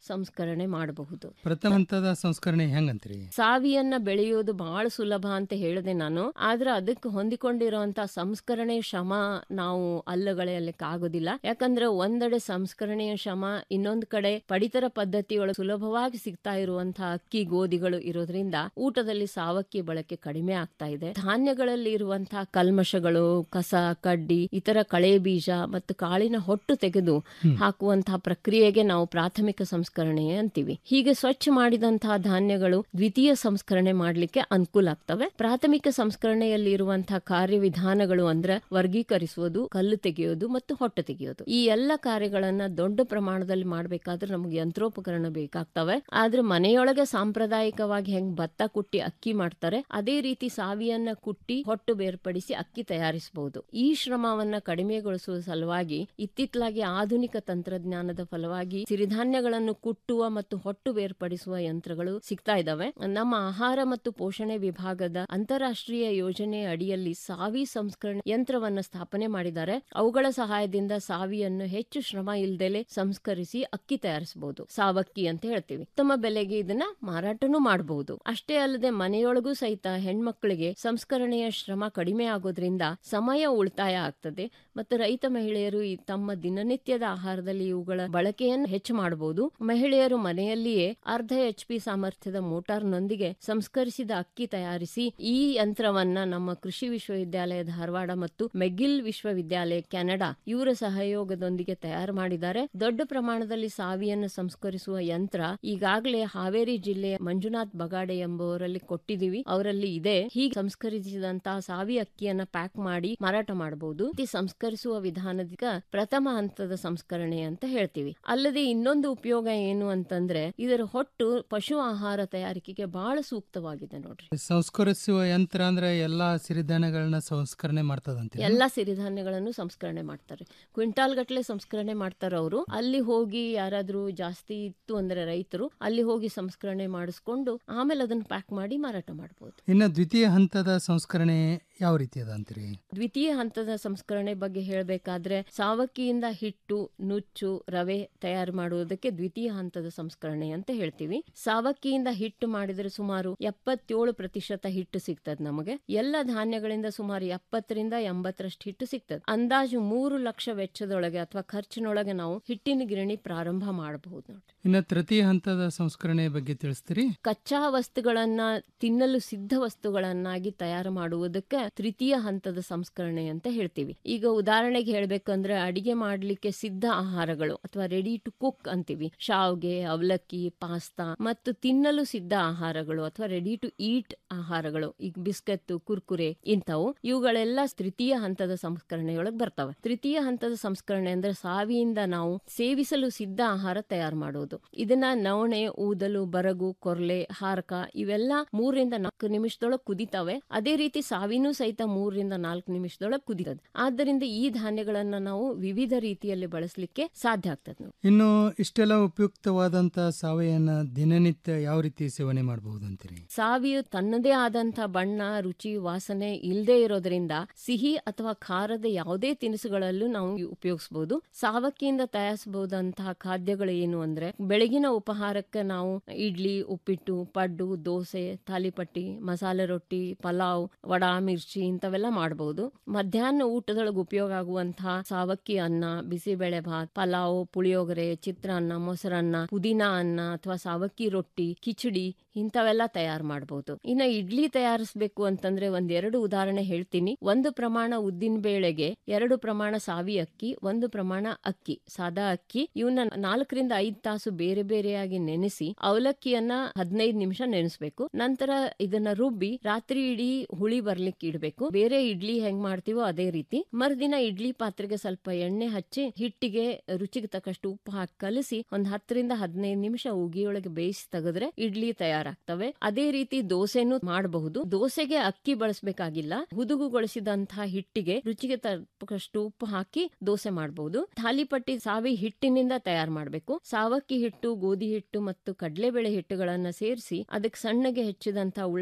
ಸಂಸ್ಕರಣೆ ಮಾಡಬಹುದು ಪ್ರಥಮ ಹಂತದ ಸಂಸ್ಕರಣೆ ಹೆಂಗಂತ್ರಿ ಸಾವಿಯನ್ನ ಬೆಳೆಯೋದು ಬಹಳ ಸುಲಭ ಅಂತ ಹೇಳಿದೆ ನಾನು ಆದ್ರೆ ಅದಕ್ಕೆ ಹೊಂದಿಕೊಂಡಿರುವಂತ ಸಂಸ್ಕರಣೆ ಶ್ರಮ ನಾವು ಅಲ್ಲಗಳೆಯಲಿಕ್ಕೆ ಆಗೋದಿಲ್ಲ ಯಾಕಂದ್ರೆ ಒಂದೆಡೆ ಸಂಸ್ಕರಣೆಯ ಶ್ರಮ ಇನ್ನೊಂದ್ ಕಡೆ ಪಡಿತರ ಪದ್ಧತಿಯೊಳಗೆ ಸುಲಭವಾಗಿ ಸಿಗ್ತಾ ಇರುವಂತಹ ಅಕ್ಕಿ ಗೋಧಿಗಳು ಇರೋದ್ರಿಂದ ಊಟದಲ್ಲಿ ಸಾವಕ್ಕಿ ಬಳಕೆ ಕಡಿಮೆ ಆಗ್ತಾ ಇದೆ ಧಾನ್ಯಗಳಲ್ಲಿ ಇರುವಂತಹ ಕಲ್ಮಶಗಳು ಕಸ ಕಡ್ಡಿ ಇತರ ಕಳೆ ಬೀಜ ಮತ್ತು ಕಾಳಿನ ಹೊಟ್ಟು ತೆಗೆದು ಹಾಕುವಂತಹ ಪ್ರಕ್ರಿಯೆಗೆ ನಾವು ಪ್ರಾಥಮಿಕ ಸಂಸ್ಕರಣೆ ಅಂತೀವಿ ಹೀಗೆ ಸ್ವಚ್ಛ ಮಾಡಿದಂತಹ ಧಾನ್ಯಗಳು ದ್ವಿತೀಯ ಸಂಸ್ಕರಣೆ ಮಾಡಲಿಕ್ಕೆ ಅನುಕೂಲ ಆಗ್ತವೆ ಪ್ರಾಥಮಿಕ ಸಂಸ್ಕರಣೆಯಲ್ಲಿ ಇರುವಂತಹ ಕಾರ್ಯವಿಧಾನಗಳು ಅಂದ್ರೆ ವರ್ಗೀಕರಿಸುವುದು ಕಲ್ಲು ತೆಗೆಯೋದು ಮತ್ತು ಹೊಟ್ಟೆ ತೆಗೆಯೋದು ಈ ಎಲ್ಲ ಕಾರ್ಯಗಳನ್ನ ದೊಡ್ಡ ಪ್ರಮಾಣದಲ್ಲಿ ಮಾಡಬೇಕಾದ್ರೆ ನಮಗೆ ಯಂತ್ರೋಪಕರಣ ಬೇಕಾಗ್ತವೆ ಆದ್ರೆ ಮನೆಯೊಳಗೆ ಸಾಂಪ್ರದಾಯಿಕವಾಗಿ ಹೆಂಗ್ ಭತ್ತ ಕುಟ್ಟಿ ಅಕ್ಕಿ ಮಾಡ್ತಾರೆ ಅದೇ ರೀತಿ ಸಾವಿಯನ್ನ ಕುಟ್ಟಿ ಹೊಟ್ಟು ಬೇರ್ಪಡಿಸಿ ಅಕ್ಕಿ ತಯಾರಿಸಬಹುದು ಈ ಶ್ರಮವನ್ನ ಕಡಿಮೆಗೊಳಿಸುವ ಸಲುವಾಗಿ ಇತ್ತಿತ್ತಲಾಗಿ ಆಧುನಿಕ ತಂತ್ರಜ್ಞಾನದ ಫಲವಾಗಿ ಸಿರಿಧಾನ್ಯಗಳನ್ನು ಕುಟ್ಟುವ ಮತ್ತು ಹೊಟ್ಟು ಬೇರ್ಪಡಿಸುವ ಯಂತ್ರಗಳು ಸಿಗ್ತಾ ಇದಾವೆ ನಮ್ಮ ಆಹಾರ ಮತ್ತು ಪೋಷಣೆ ವಿಭಾಗದ ಅಂತಾರಾಷ್ಟ್ರೀಯ ಯೋಜನೆ ಅಡಿಯಲ್ಲಿ ಸಾವಿ ಸಂಸ್ಕರಣೆ ಯಂತ್ರವನ್ನ ಸ್ಥಾಪನೆ ಮಾಡಿದ್ದಾರೆ ಅವುಗಳ ಸಹಾಯದಿಂದ ಸಾವಿಯನ್ನು ಹೆಚ್ಚು ಶ್ರಮ ಇಲ್ದಲೆ ಸಂಸ್ಕರಿಸಿ ಅಕ್ಕಿ ತಯಾರಿಸಬಹುದು ಸಾವಕ್ಕಿ ಅಂತ ಹೇಳ್ತೀವಿ ಉತ್ತಮ ಬೆಲೆಗೆ ಇದನ್ನ ಮಾರಾಟನೂ ಮಾಡಬಹುದು ಅಷ್ಟೇ ಅಲ್ಲದೆ ಮನೆಯೊಳಗೂ ಸಹಿತ ಹೆಣ್ಮಕ್ಳಿಗೆ ಸಂಸ್ಕರಣೆಯ ಶ್ರಮ ಕಡಿಮೆ ಆಗೋದ್ರಿಂದ ಸಮಯ ಉಳಿತಾಯ ಆಗ್ತದೆ ಮತ್ತು ರೈತ ಮಹಿಳೆಯರು ಈ ತಮ್ಮ ದಿನನಿತ್ಯದ ಆಹಾರದಲ್ಲಿ ಇವುಗಳ ಬಳಕೆಯನ್ನು ಹೆಚ್ಚು ಮಾಡಬಹುದು ಮಹಿಳೆಯರು ಮನೆಯಲ್ಲಿಯೇ ಅರ್ಧ ಎಚ್ ಪಿ ಸಾಮರ್ಥ್ಯದ ಮೋಟಾರ್ನೊಂದಿಗೆ ಸಂಸ್ಕರಿಸಿದ ಅಕ್ಕಿ ತಯಾರಿಸಿ ಈ ಯಂತ್ರವನ್ನ ನಮ್ಮ ಕೃಷಿ ವಿಶ್ವವಿದ್ಯಾಲಯ ಧಾರವಾಡ ಮತ್ತು ಮೆಗಿಲ್ ವಿಶ್ವವಿದ್ಯಾಲಯ ಕೆನಡಾ ಇವರ ಸಹಯೋಗದೊಂದಿಗೆ ತಯಾರು ಮಾಡಿದ್ದಾರೆ ದೊಡ್ಡ ಪ್ರಮಾಣದಲ್ಲಿ ಸಾವಿಯನ್ನು ಸಂಸ್ಕರಿಸುವ ಯಂತ್ರ ಈಗಾಗಲೇ ಹಾವೇರಿ ಜಿಲ್ಲೆಯ ಮಂಜುನಾಥ್ ಬಗಾಡೆ ಎಂಬುವರಲ್ಲಿ ಕೊಟ್ಟಿದ್ದೀವಿ ಅವರಲ್ಲಿ ಇದೆ ಹೀಗೆ ಸಂಸ್ಕರಿಸಿದಂತಹ ಸಾವಿ ಅಕ್ಕಿಯನ್ನ ಪ್ಯಾಕ್ ಮಾಡಿ ಮಾರಾಟ ಮಾಡಬಹುದು ಈ ಸಂಸ್ಕರಿಸುವ ವಿಧಾನದ ಪ್ರಥಮ ಹಂತದ ಸಂಸ್ಕರಣೆ ಅಂತ ಹೇಳ್ತೀವಿ ಅಲ್ಲದೆ ಇನ್ನೊಂದು ಉಪಯೋಗ ಏನು ಅಂತಂದ್ರೆ ಇದರ ಹೊಟ್ಟು ಪಶು ಆಹಾರ ತಯಾರಿಕೆಗೆ ಬಹಳ ಸೂಕ್ತವಾಗಿದೆ ನೋಡ್ರಿ ಸಂಸ್ಕರಿಸುವ ಯಂತ್ರ ಅಂದ್ರೆ ಎಲ್ಲಾ ಸಿರಿಧಾನ್ಯಗಳನ್ನ ಸಂಸ್ಕರಣೆ ಮಾಡ್ತದಂತೆ ಎಲ್ಲಾ ಸಿರಿಧಾನ್ಯಗಳನ್ನು ಸಂಸ್ಕರಣೆ ಮಾಡ್ತಾರೆ ಕ್ವಿಂಟಾಲ್ ಗಟ್ಟಲೆ ಸಂಸ್ಕರಣೆ ಮಾಡ್ತಾರೆ ಅವರು ಅಲ್ಲಿ ಹೋಗಿ ಯಾರಾದ್ರೂ ಜಾಸ್ತಿ ಇತ್ತು ಅಂದ್ರೆ ರೈತರು ಅಲ್ಲಿ ಹೋಗಿ ಸಂಸ್ಕರಣೆ ಮಾಡಿಸ್ಕೊಂಡು ಆಮೇಲೆ ಅದನ್ನ ಪ್ಯಾಕ್ ಮಾಡಿ ಮಾರಾಟ ಮಾಡಬಹುದು ಇನ್ನು ದ್ವಿತೀಯ ಹಂತದ ಸಂಸ್ಕರಣೆ ಯಾವ ರೀತಿ ಅದ ಅಂತೀರಿ ದ್ವಿತೀಯ ಹಂತದ ಸಂಸ್ಕರಣೆ ಬಗ್ಗೆ ಹೇಳಬೇಕಾದ್ರೆ ಸಾವಕ್ಕಿಯಿಂದ ಹಿಟ್ಟು ನುಚ್ಚು ರವೆ ತಯಾರು ಮಾಡುವುದಕ್ಕೆ ದ್ವಿತೀಯ ಹಂತದ ಸಂಸ್ಕರಣೆ ಅಂತ ಹೇಳ್ತೀವಿ ಸಾವಕ್ಕಿಯಿಂದ ಹಿಟ್ಟು ಮಾಡಿದ್ರೆ ಸುಮಾರು ಎಪ್ಪತ್ತೇಳು ಪ್ರತಿಶತ ಹಿಟ್ಟು ಸಿಗ್ತದೆ ನಮಗೆ ಎಲ್ಲ ಧಾನ್ಯಗಳಿಂದ ಸುಮಾರು ಎಪ್ಪತ್ತರಿಂದ ಎಂಬತ್ತರಷ್ಟು ಹಿಟ್ಟು ಸಿಗ್ತದೆ ಅಂದಾಜು ಮೂರು ಲಕ್ಷ ವೆಚ್ಚದೊಳಗೆ ಅಥವಾ ಖರ್ಚಿನೊಳಗೆ ನಾವು ಹಿಟ್ಟಿನ ಗಿರಣಿ ಪ್ರಾರಂಭ ಮಾಡಬಹುದು ನೋಡಿ ಇನ್ನು ತೃತೀಯ ಹಂತದ ಸಂಸ್ಕರಣೆ ಬಗ್ಗೆ ತಿಳಿಸ್ತೀರಿ ಕಚ್ಚಾ ವಸ್ತುಗಳನ್ನ ತಿನ್ನಲು ಸಿದ್ಧ ವಸ್ತುಗಳನ್ನಾಗಿ ತಯಾರು ಮಾಡುವುದಕ್ಕೆ ತೃತೀಯ ಹಂತದ ಸಂಸ್ಕರಣೆ ಅಂತ ಹೇಳ್ತೀವಿ ಈಗ ಉದಾಹರಣೆಗೆ ಹೇಳ್ಬೇಕಂದ್ರೆ ಅಡಿಗೆ ಮಾಡ್ಲಿಕ್ಕೆ ಸಿದ್ಧ ಆಹಾರಗಳು ಅಥವಾ ರೆಡಿ ಟು ಕುಕ್ ಅಂತೀವಿ ಶಾವ್ಗೆ ಅವಲಕ್ಕಿ ಪಾಸ್ತಾ ಮತ್ತು ತಿನ್ನಲು ಸಿದ್ಧ ಆಹಾರಗಳು ಅಥವಾ ರೆಡಿ ಟು ಈಟ್ ಆಹಾರಗಳು ಈಗ ಬಿಸ್ಕತ್ತು ಕುರ್ಕುರೆ ಇಂಥವು ಇವುಗಳೆಲ್ಲ ತೃತೀಯ ಹಂತದ ಸಂಸ್ಕರಣೆಯೊಳಗೆ ಬರ್ತವೆ ತೃತೀಯ ಹಂತದ ಸಂಸ್ಕರಣೆ ಅಂದ್ರೆ ಸಾವಿಯಿಂದ ನಾವು ಸೇವಿಸಲು ಸಿದ್ಧ ಆಹಾರ ತಯಾರು ಮಾಡೋದು ಇದನ್ನ ನವಣೆ ಊದಲು ಬರಗು ಕೊರ್ಲೆ ಹಾರಕ ಇವೆಲ್ಲ ಮೂರರಿಂದ ನಾಲ್ಕು ನಿಮಿಷದೊಳಗೆ ಕುದಿತಾವೆ ಅದೇ ರೀತಿ ಸಾವಿನೂ ಸಹಿತ ಮೂರರಿಂದ ನಾಲ್ಕು ನಿಮಿಷದೊಳಗೆ ಕುದಿತದೆ ಆದ್ದರಿಂದ ಈ ಧಾನ್ಯಗಳನ್ನ ನಾವು ವಿವಿಧ ರೀತಿಯಲ್ಲಿ ಬಳಸಲಿಕ್ಕೆ ಸಾಧ್ಯ ಆಗ್ತದೆ ನೋಡಿ. ಇನ್ನು ಇಷ್ಟೆಲ್ಲ ಉಪಯುಕ್ತವಾದಂತ ಸಾವಯನ್ನ ದಿನನಿತ್ಯ ಯಾವ ರೀತಿ ಸೇವನೆ ಮಾಡಬಹುದು ಅಂತೀರಿ ಸಾವಿಯು ತನ್ನದೇ ಆದಂತ ಬಣ್ಣ ರುಚಿ ವಾಸನೆ ಇಲ್ಲದೆ ಇರೋದ್ರಿಂದ ಸಿಹಿ ಅಥವಾ ಖಾರದ ಯಾವುದೇ ತಿನಿಸುಗಳಲ್ಲೂ ನಾವು ಉಪಯೋಗಿಸಬಹುದು ಸಾವಕ್ಕಿಯಿಂದ ತಯಾರಿಸಬಹುದಂತಹ ಖಾದ್ಯಗಳು ಏನು ಅಂದ್ರೆ ಬೆಳಗಿನ ಉಪಹಾರಕ್ಕೆ ನಾವು ಇಡ್ಲಿ ಉಪ್ಪಿಟ್ಟು ಪಡ್ಡು ದೋಸೆ ತಾಲಿಪಟ್ಟಿ ಮಸಾಲೆ ರೊಟ್ಟಿ ಪಲಾವ್ ವಡಾ ಮಿರ್ಚಿ ಇಂಥವೆಲ್ಲ ಮಾಡಬಹುದು ಮಧ್ಯಾಹ್ನ ಊಟದೊಳಗೆ ಉಪಯೋಗ ಆಗುವಂತಹ ಸಾವಕ್ಕಿ ಅನ್ನ ಬಿಸಿಬೇಳೆ ಭಾತ್ ಪಲಾವ್ ಪುಳಿಯೋಗರೆ ಚಿತ್ರಾನ್ನ ಮೊಸರನ್ನ ಪುದೀನಾ ಅನ್ನ ಅಥವಾ ಸಾವಕ್ಕಿ ರೊಟ್ಟಿ ಕಿಚಡಿ ಇಂಥವೆಲ್ಲ ತಯಾರು ಮಾಡಬಹುದು ಇನ್ನ ಇಡ್ಲಿ ತಯಾರಿಸಬೇಕು ಅಂತಂದ್ರೆ ಒಂದೆರಡು ಉದಾಹರಣೆ ಹೇಳ್ತೀನಿ ಒಂದು ಪ್ರಮಾಣ ಉದ್ದಿನ ಬೇಳೆಗೆ ಎರಡು ಪ್ರಮಾಣ ಸಾವಿ ಅಕ್ಕಿ ಒಂದು ಪ್ರಮಾಣ ಅಕ್ಕಿ ಸಾದಾ ಅಕ್ಕಿ ಇವನ್ನ ನಾಲ್ಕರಿಂದ ಐದ್ ತಾಸು ಬೇರೆ ಬೇರೆಯಾಗಿ ನೆನೆಸಿ ಅವಲಕ್ಕಿಯನ್ನ ಹದಿನೈದು ನಿಮಿಷ ನೆನೆಸ್ಬೇಕು ನಂತರ ಇದನ್ನ ರುಬ್ಬಿ ರಾತ್ರಿ ಇಡೀ ಹುಳಿ ಬರ್ಲಿಕ್ಕೆ ಇಡಬೇಕು ಬೇರೆ ಇಡ್ಲಿ ಹೆಂಗ್ ಮಾಡ್ತೀವೋ ಅದೇ ರೀತಿ ಮರುದಿನ ಇಡ್ಲಿ ಪಾತ್ರೆಗೆ ಸ್ವಲ್ಪ ಎಣ್ಣೆ ಹಚ್ಚಿ ಹಿಟ್ಟಿಗೆ ರುಚಿಗೆ ತಕ್ಕಷ್ಟು ಉಪ್ಪು ಹಾಕಿ ಕಲಸಿ ಒಂದ್ ಹತ್ತರಿಂದ ಹದಿನೈದು ನಿಮಿಷ ಉಗಿಯೊಳಗೆ ಬೇಯಿಸಿ ತೆಗೆದ್ರೆ ಇಡ್ಲಿ ತಯಾರಾಗ್ತವೆ ಅದೇ ರೀತಿ ದೋಸೆನೂ ಮಾಡಬಹುದು ದೋಸೆಗೆ ಅಕ್ಕಿ ಬಳಸಬೇಕಾಗಿಲ್ಲ ಹುದುಗುಗೊಳಿಸಿದಂತಹ ಹಿಟ್ಟಿಗೆ ರುಚಿಗೆ ತಕ್ಕಷ್ಟು ಉಪ್ಪು ಹಾಕಿ ದೋಸೆ ಮಾಡಬಹುದು ಥಾಲಿಪಟ್ಟಿ ಸಾವಿ ಹಿಟ್ಟಿನಿಂದ ತಯಾರು ಮಾಡಬೇಕು ಸಾವಕ್ಕಿ ಹಿಟ್ಟು ಗೋಧಿ ಹಿಟ್ಟು ಮತ್ತು ಕಡಲೆಬೇಳೆ ಹಿಟ್ಟುಗಳನ್ನ ಸೇರಿಸಿ ಅದಕ್ಕೆ ಸಣ್ಣಗೆ ಹೆಚ್ಚಿದಂತಹ ಉಳ್ಳ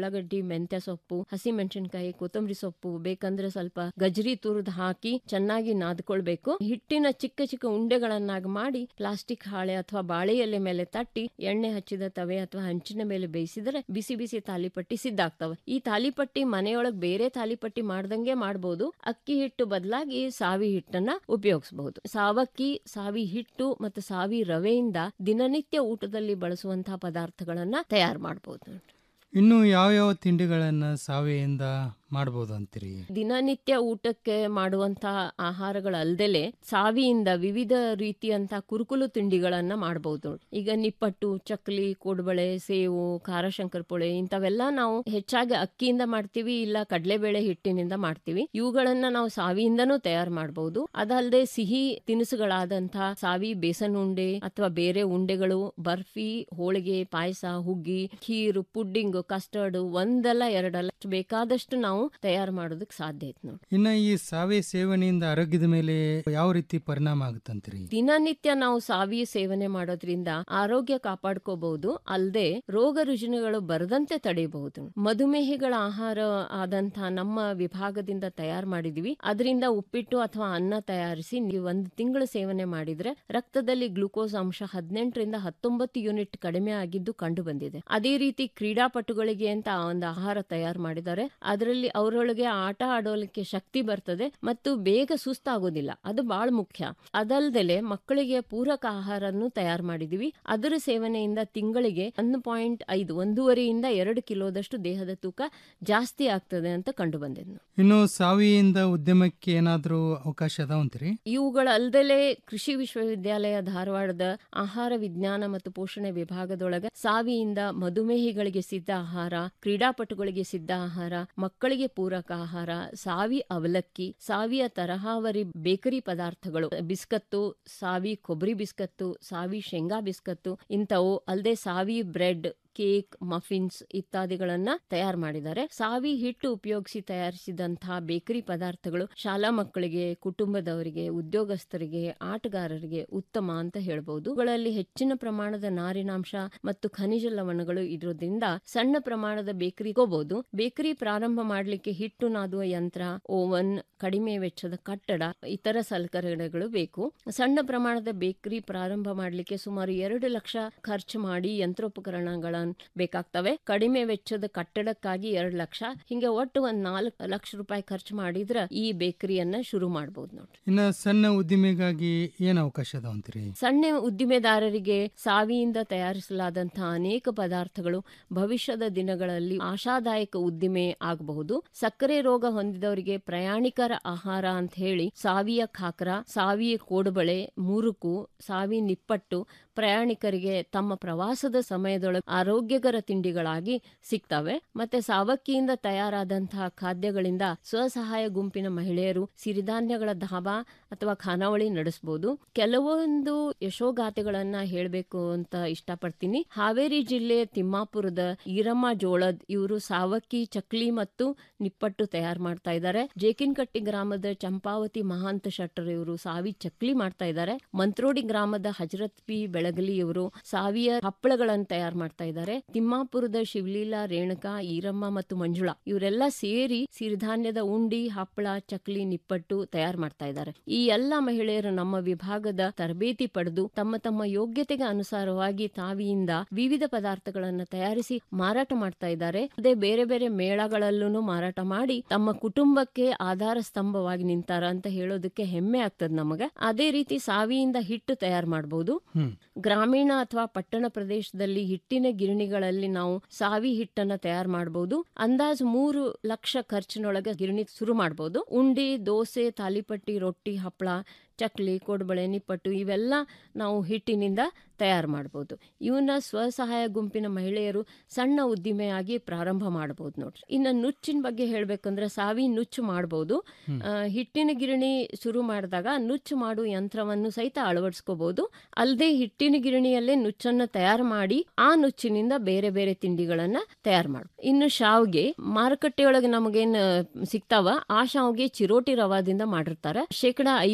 ಉಳ್ಳಾಗಡ್ಡಿ ಮೆಂತ್ಯ ಸೊಪ್ಪು ಹಸಿ ಮೆಣಸಿನಕಾಯಿ ಕೊತ್ತಂಬರಿ ಸೊಪ್ಪು ಬೇಕಂದ್ರೆ ಸ್ವಲ್ಪ ಗಜರಿ ತುರಿದ್ ಹಾಕಿ ಚೆನ್ನಾಗಿ ನಾದ್ಕೊಳ್ಬೇಕು ಹಿಟ್ಟಿನ ಚಿಕ್ಕ ಚಿಕ್ಕ ಉಂಡೆಗಳನ್ನಾಗಿ ಮಾಡಿ ಪ್ಲಾಸ್ಟಿಕ್ ಹಾಳೆ ಅಥವಾ ಬಾಳೆ ಎಲೆ ಮೇಲೆ ತಟ್ಟಿ ಎಣ್ಣೆ ಹಚ್ಚಿದ ತವೆ ಅಥವಾ ಹಂಚಿನ ಮೇಲೆ ಬೇಯಿಸಿದರೆ ಬಿಸಿ ಬಿಸಿ ತಾಲಿಪಟ್ಟಿ ಸಿದ್ಧ ಆಗ್ತವೆ ಈ ತಾಲಿಪಟ್ಟಿ ಮನೆಯೊಳಗ್ ಬೇರೆ ತಾಲಿಪಟ್ಟಿ ಮಾಡ್ದಂಗೆ ಮಾಡ್ಬೋದು ಅಕ್ಕಿ ಹಿಟ್ಟು ಬದಲಾಗಿ ಸಾವಿ ಹಿಟ್ಟನ್ನ ಉಪಯೋಗಿಸಬಹುದು ಸಾವಕ್ಕಿ ಸಾವಿ ಹಿಟ್ಟು ಮತ್ತು ಸಾವಿ ರವೆಯಿಂದ ದಿನನಿತ್ಯ ಊಟದಲ್ಲಿ ಬಳಸುವಂತಹ ಪದಾರ್ಥಗಳನ್ನ ತಯಾರು ಮಾಡಬಹುದು ಇನ್ನು ಯಾವ ಯಾವ ತಿಂಡಿಗಳನ್ನ ಸಾವೆಯಿಂದ ಮಾಡ್ಬೋದು ಅಂತೀರಿ ದಿನನಿತ್ಯ ಊಟಕ್ಕೆ ಮಾಡುವಂತಹ ಆಹಾರಗಳಲ್ದಲೆ ಸಾವಿಯಿಂದ ವಿವಿಧ ರೀತಿಯಂತ ಕುರುಕುಲು ತಿಂಡಿಗಳನ್ನ ಮಾಡಬಹುದು ಈಗ ನಿಪ್ಪಟ್ಟು ಚಕ್ಲಿ ಕೋಡ್ಬಳೆ ಸೇವು ಖಾರ ಶಂಕರಪೊಳೆ ಇಂಥವೆಲ್ಲ ನಾವು ಹೆಚ್ಚಾಗಿ ಅಕ್ಕಿಯಿಂದ ಮಾಡ್ತೀವಿ ಇಲ್ಲ ಕಡಲೆಬೇಳೆ ಹಿಟ್ಟಿನಿಂದ ಮಾಡ್ತೀವಿ ಇವುಗಳನ್ನ ನಾವು ಸಾವಿಯಿಂದನೂ ತಯಾರು ಮಾಡಬಹುದು ಅದಲ್ಲದೆ ಸಿಹಿ ತಿನಿಸುಗಳಾದಂತಹ ಸಾವಿ ಬೇಸನ್ ಉಂಡೆ ಅಥವಾ ಬೇರೆ ಉಂಡೆಗಳು ಬರ್ಫಿ ಹೋಳಿಗೆ ಪಾಯಸ ಹುಗ್ಗಿ ಖೀರು ಪುಡ್ಡಿಂಗ್ ಕಸ್ಟರ್ಡ್ ಒಂದಲ್ಲ ಎರಡಲ್ಲ ಬೇಕಾದಷ್ಟು ನಾವು ತಯಾರು ಮಾಡೋದಕ್ಕೆ ಸಾಧ್ಯ ಐತೆ ನೋಡಿ ಇನ್ನ ಈ ಸಾವೆ ಸೇವನೆಯಿಂದ ಆರೋಗ್ಯದ ಮೇಲೆ ಯಾವ ರೀತಿ ಪರಿಣಾಮ ಆಗುತ್ತಂತೀರಿ ದಿನನಿತ್ಯ ನಾವು ಸಾವಿ ಸೇವನೆ ಮಾಡೋದ್ರಿಂದ ಆರೋಗ್ಯ ಕಾಪಾಡ್ಕೋಬಹುದು ಅಲ್ಲದೆ ರೋಗ ರುಜಿನಗಳು ಬರದಂತೆ ತಡೆಯಬಹುದು ಮಧುಮೇಹಿಗಳ ಆಹಾರ ಆದಂತ ನಮ್ಮ ವಿಭಾಗದಿಂದ ತಯಾರು ಮಾಡಿದೀವಿ ಅದರಿಂದ ಉಪ್ಪಿಟ್ಟು ಅಥವಾ ಅನ್ನ ತಯಾರಿಸಿ ನೀವು ಒಂದು ತಿಂಗಳು ಸೇವನೆ ಮಾಡಿದ್ರೆ ರಕ್ತದಲ್ಲಿ ಗ್ಲೂಕೋಸ್ ಅಂಶ ಹದಿನೆಂಟರಿಂದ ಹತ್ತೊಂಬತ್ತು ಯೂನಿಟ್ ಕಡಿಮೆ ಆಗಿದ್ದು ಕಂಡು ಬಂದಿದೆ ಅದೇ ರೀತಿ ಕ್ರೀಡಾಪಟುಗಳಿಗೆ ಅಂತ ಒಂದು ಆಹಾರ ತಯಾರು ಮಾಡಿದ್ದಾರೆ ಅದರಲ್ಲಿ ಅವರೊಳಗೆ ಆಟ ಆಡೋಲಿಕ್ಕೆ ಶಕ್ತಿ ಬರ್ತದೆ ಮತ್ತು ಬೇಗ ಸುಸ್ತಾಗೋದಿಲ್ಲ ಅದು ಬಹಳ ಮುಖ್ಯ ಅದಲ್ದಲೆ ಮಕ್ಕಳಿಗೆ ಪೂರಕ ಆಹಾರನ್ನು ತಯಾರು ಮಾಡಿದೀವಿ ಅದರ ಸೇವನೆಯಿಂದ ತಿಂಗಳಿಗೆ ಒಂದು ಪಾಯಿಂಟ್ ಐದು ಒಂದೂವರೆಯಿಂದ ಎರಡು ಕಿಲೋದಷ್ಟು ದೇಹದ ತೂಕ ಜಾಸ್ತಿ ಆಗ್ತದೆ ಅಂತ ಕಂಡು ಬಂದಿದ್ದು ಇನ್ನು ಸಾವಿಯಿಂದ ಉದ್ಯಮಕ್ಕೆ ಏನಾದ್ರೂ ಅವಕಾಶ ಅದಾವಂತೀರಿ ಇವುಗಳಲ್ದಲೆ ಕೃಷಿ ವಿಶ್ವವಿದ್ಯಾಲಯ ಧಾರವಾಡದ ಆಹಾರ ವಿಜ್ಞಾನ ಮತ್ತು ಪೋಷಣೆ ವಿಭಾಗದೊಳಗ ಸಾವಿಯಿಂದ ಮಧುಮೇಹಿಗಳಿಗೆ ಸಿದ್ಧ ಆಹಾರ ಕ್ರೀಡಾಪಟುಗಳಿಗೆ ಸಿದ್ಧ ಆಹಾರ ಮಕ್ಕಳಿಗೆ ಪೂರಕ ಆಹಾರ ಸಾವಿ ಅವಲಕ್ಕಿ ಸಾವಿಯ ತರಹಾವರಿ ಬೇಕರಿ ಪದಾರ್ಥಗಳು ಬಿಸ್ಕತ್ತು ಸಾವಿ ಕೊಬ್ಬರಿ ಬಿಸ್ಕತ್ತು ಸಾವಿ ಶೇಂಗಾ ಬಿಸ್ಕತ್ತು ಇಂಥವು ಅಲ್ಲದೆ ಸಾವಿ ಬ್ರೆಡ್ ಕೇಕ್ ಮಫಿನ್ಸ್ ಇತ್ಯಾದಿಗಳನ್ನ ತಯಾರು ಮಾಡಿದ್ದಾರೆ ಸಾವಿ ಹಿಟ್ಟು ಉಪಯೋಗಿಸಿ ತಯಾರಿಸಿದಂತಹ ಬೇಕರಿ ಪದಾರ್ಥಗಳು ಶಾಲಾ ಮಕ್ಕಳಿಗೆ ಕುಟುಂಬದವರಿಗೆ ಉದ್ಯೋಗಸ್ಥರಿಗೆ ಆಟಗಾರರಿಗೆ ಉತ್ತಮ ಅಂತ ಹೇಳ್ಬಹುದು ಇವುಗಳಲ್ಲಿ ಹೆಚ್ಚಿನ ಪ್ರಮಾಣದ ನಾರಿನಾಂಶ ಮತ್ತು ಖನಿಜ ಲವಣಗಳು ಇರೋದ್ರಿಂದ ಸಣ್ಣ ಪ್ರಮಾಣದ ಬೇಕರಿ ಹೋಗಬಹುದು ಬೇಕರಿ ಪ್ರಾರಂಭ ಮಾಡಲಿಕ್ಕೆ ಹಿಟ್ಟು ನಾದುವ ಯಂತ್ರ ಓವನ್ ಕಡಿಮೆ ವೆಚ್ಚದ ಕಟ್ಟಡ ಇತರ ಸಲಕರಣೆಗಳು ಬೇಕು ಸಣ್ಣ ಪ್ರಮಾಣದ ಬೇಕರಿ ಪ್ರಾರಂಭ ಮಾಡಲಿಕ್ಕೆ ಸುಮಾರು ಎರಡು ಲಕ್ಷ ಖರ್ಚು ಮಾಡಿ ಯಂತ್ರೋಪಕರಣಗಳ ಬೇಕಾಗ್ತವೆ ಕಡಿಮೆ ವೆಚ್ಚದ ಕಟ್ಟಡಕ್ಕಾಗಿ ಎರಡು ಲಕ್ಷ ಹಿಂಗೆ ಒಟ್ಟು ಒಂದ್ ನಾಲ್ಕು ಲಕ್ಷ ರೂಪಾಯಿ ಖರ್ಚು ಮಾಡಿದ್ರ ಈ ಬೇಕರಿಯನ್ನ ಶುರು ಮಾಡಬಹುದು ನೋಡಿ ಇನ್ನ ಸಣ್ಣ ಉದ್ದಿಮೆಗಾಗಿ ಏನ್ ಅವಕಾಶ ಅದಾವಂತೀರಿ ಸಣ್ಣ ಉದ್ದಿಮೆದಾರರಿಗೆ ಸಾವಿಯಿಂದ ತಯಾರಿಸಲಾದಂತಹ ಅನೇಕ ಪದಾರ್ಥಗಳು ಭವಿಷ್ಯದ ದಿನಗಳಲ್ಲಿ ಆಶಾದಾಯಕ ಉದ್ದಿಮೆ ಆಗಬಹುದು ಸಕ್ಕರೆ ರೋಗ ಹೊಂದಿದವರಿಗೆ ಪ್ರಯಾಣಿಕರ ಆಹಾರ ಅಂತ ಹೇಳಿ ಸಾವಿಯ ಖಾಕ್ರ ಸಾವಿಯ ಕೋಡುಬಳೆ ಮುರುಕು ಸಾವಿ ನಿಪ್ಪಟ್ಟು ಪ್ರಯಾಣಿಕರಿಗೆ ತಮ್ಮ ಪ್ರವಾಸದ ಸಮಯದೊಳಗೆ ಆರೋಗ್ಯಕರ ತಿಂಡಿಗಳಾಗಿ ಸಿಗ್ತವೆ ಮತ್ತೆ ಸಾವಕ್ಕಿಯಿಂದ ತಯಾರಾದಂತಹ ಖಾದ್ಯಗಳಿಂದ ಸ್ವಸಹಾಯ ಗುಂಪಿನ ಮಹಿಳೆಯರು ಸಿರಿಧಾನ್ಯಗಳ ಧಾಬಾ ಅಥವಾ ಖಾನಾವಳಿ ನಡೆಸಬಹುದು ಕೆಲವೊಂದು ಯಶೋಗಾಥೆಗಳನ್ನ ಹೇಳಬೇಕು ಅಂತ ಇಷ್ಟಪಡ್ತೀನಿ ಹಾವೇರಿ ಜಿಲ್ಲೆ ತಿಮ್ಮಾಪುರದ ಈರಮ್ಮ ಜೋಳದ್ ಇವರು ಸಾವಕ್ಕಿ ಚಕ್ಲಿ ಮತ್ತು ನಿಪ್ಪಟ್ಟು ತಯಾರು ಮಾಡ್ತಾ ಇದ್ದಾರೆ ಜೇಕಿನ್ಕಟ್ಟಿ ಗ್ರಾಮದ ಚಂಪಾವತಿ ಮಹಾಂತ ಶೆಟ್ಟರ್ ಇವರು ಸಾವಿ ಚಕ್ಲಿ ಮಾಡ್ತಾ ಇದ್ದಾರೆ ಮಂತ್ರೋಡಿ ಗ್ರಾಮದ ಹಜರತ್ ಪಿ ಬೆಳಗಲಿ ಇವರು ಸಾವಿಯ ಹಪ್ಪಳಗಳನ್ನು ತಯಾರು ಮಾಡ್ತಾ ಇದ್ದಾರೆ ತಿಮ್ಮಾಪುರದ ಶಿವಲೀಲಾ ರೇಣುಕಾ ಈರಮ್ಮ ಮತ್ತು ಮಂಜುಳಾ ಇವರೆಲ್ಲ ಸೇರಿ ಸಿರಿಧಾನ್ಯದ ಉಂಡಿ ಹಪ್ಪಳ ಚಕ್ಲಿ ನಿಪ್ಪಟ್ಟು ತಯಾರು ಮಾಡ್ತಾ ಇದ್ದಾರೆ ಈ ಎಲ್ಲ ಮಹಿಳೆಯರು ನಮ್ಮ ವಿಭಾಗದ ತರಬೇತಿ ಪಡೆದು ತಮ್ಮ ತಮ್ಮ ಯೋಗ್ಯತೆಗೆ ಅನುಸಾರವಾಗಿ ತಾವಿಯಿಂದ ವಿವಿಧ ಪದಾರ್ಥಗಳನ್ನು ತಯಾರಿಸಿ ಮಾರಾಟ ಮಾಡ್ತಾ ಇದ್ದಾರೆ ಅದೇ ಬೇರೆ ಬೇರೆ ಮೇಳಗಳಲ್ಲೂ ಮಾರಾಟ ಮಾಡಿ ತಮ್ಮ ಕುಟುಂಬಕ್ಕೆ ಆಧಾರ ಸ್ತಂಭವಾಗಿ ನಿಂತಾರ ಅಂತ ಹೇಳೋದಕ್ಕೆ ಹೆಮ್ಮೆ ಆಗ್ತದೆ ನಮಗೆ ಅದೇ ರೀತಿ ಸಾವಿಯಿಂದ ಹಿಟ್ಟು ತಯಾರು ಮಾಡಬಹುದು ಗ್ರಾಮೀಣ ಅಥವಾ ಪಟ್ಟಣ ಪ್ರದೇಶದಲ್ಲಿ ಹಿಟ್ಟಿನ ಗಿರಣಿಗಳಲ್ಲಿ ನಾವು ಸಾವಿ ಹಿಟ್ಟನ್ನ ತಯಾರು ಮಾಡಬಹುದು ಅಂದಾಜು ಮೂರು ಲಕ್ಷ ಖರ್ಚಿನೊಳಗೆ ಗಿರಣಿ ಶುರು ಮಾಡಬಹುದು ಉಂಡಿ ದೋಸೆ ತಾಲಿಪಟ್ಟಿ ರೊಟ್ಟಿ ಹಪ್ಪಳ ಚಕ್ಲಿ ಕೊಡ್ಬಳೆ ನಿಪ್ಪಟ್ಟು ಇವೆಲ್ಲ ನಾವು ಹಿಟ್ಟಿನಿಂದ ತಯಾರು ಮಾಡಬಹುದು ಇವನ್ನ ಸ್ವಸಹಾಯ ಗುಂಪಿನ ಮಹಿಳೆಯರು ಸಣ್ಣ ಉದ್ದಿಮೆಯಾಗಿ ಪ್ರಾರಂಭ ಮಾಡಬಹುದು ನೋಡ್ರಿ ಇನ್ನು ನುಚ್ಚಿನ ಬಗ್ಗೆ ಹೇಳ್ಬೇಕಂದ್ರೆ ಸಾವಿ ನುಚ್ಚು ಮಾಡಬಹುದು ಹಿಟ್ಟಿನ ಗಿರಣಿ ಶುರು ಮಾಡಿದಾಗ ನುಚ್ಚು ಮಾಡುವ ಯಂತ್ರವನ್ನು ಸಹಿತ ಅಳವಡಿಸ್ಕೋಬಹುದು ಅಲ್ಲದೆ ಹಿಟ್ಟಿನ ಗಿರಣಿಯಲ್ಲೇ ನುಚ್ಚನ್ನ ತಯಾರು ಮಾಡಿ ಆ ನುಚ್ಚಿನಿಂದ ಬೇರೆ ಬೇರೆ ತಿಂಡಿಗಳನ್ನ ತಯಾರು ಮಾಡ ಇನ್ನು ಶಾವ್ಗೆ ಮಾರುಕಟ್ಟೆಯೊಳಗೆ ನಮಗೇನ್ ಸಿಗ್ತಾವ ಆ ಶಾವ್ಗೆ ಚಿರೋಟಿ ರವಾದಿಂದ ಮಾಡಿರ್ತಾರೆ ಶೇಕಡ ಐವತ್ತರಷ್ಟು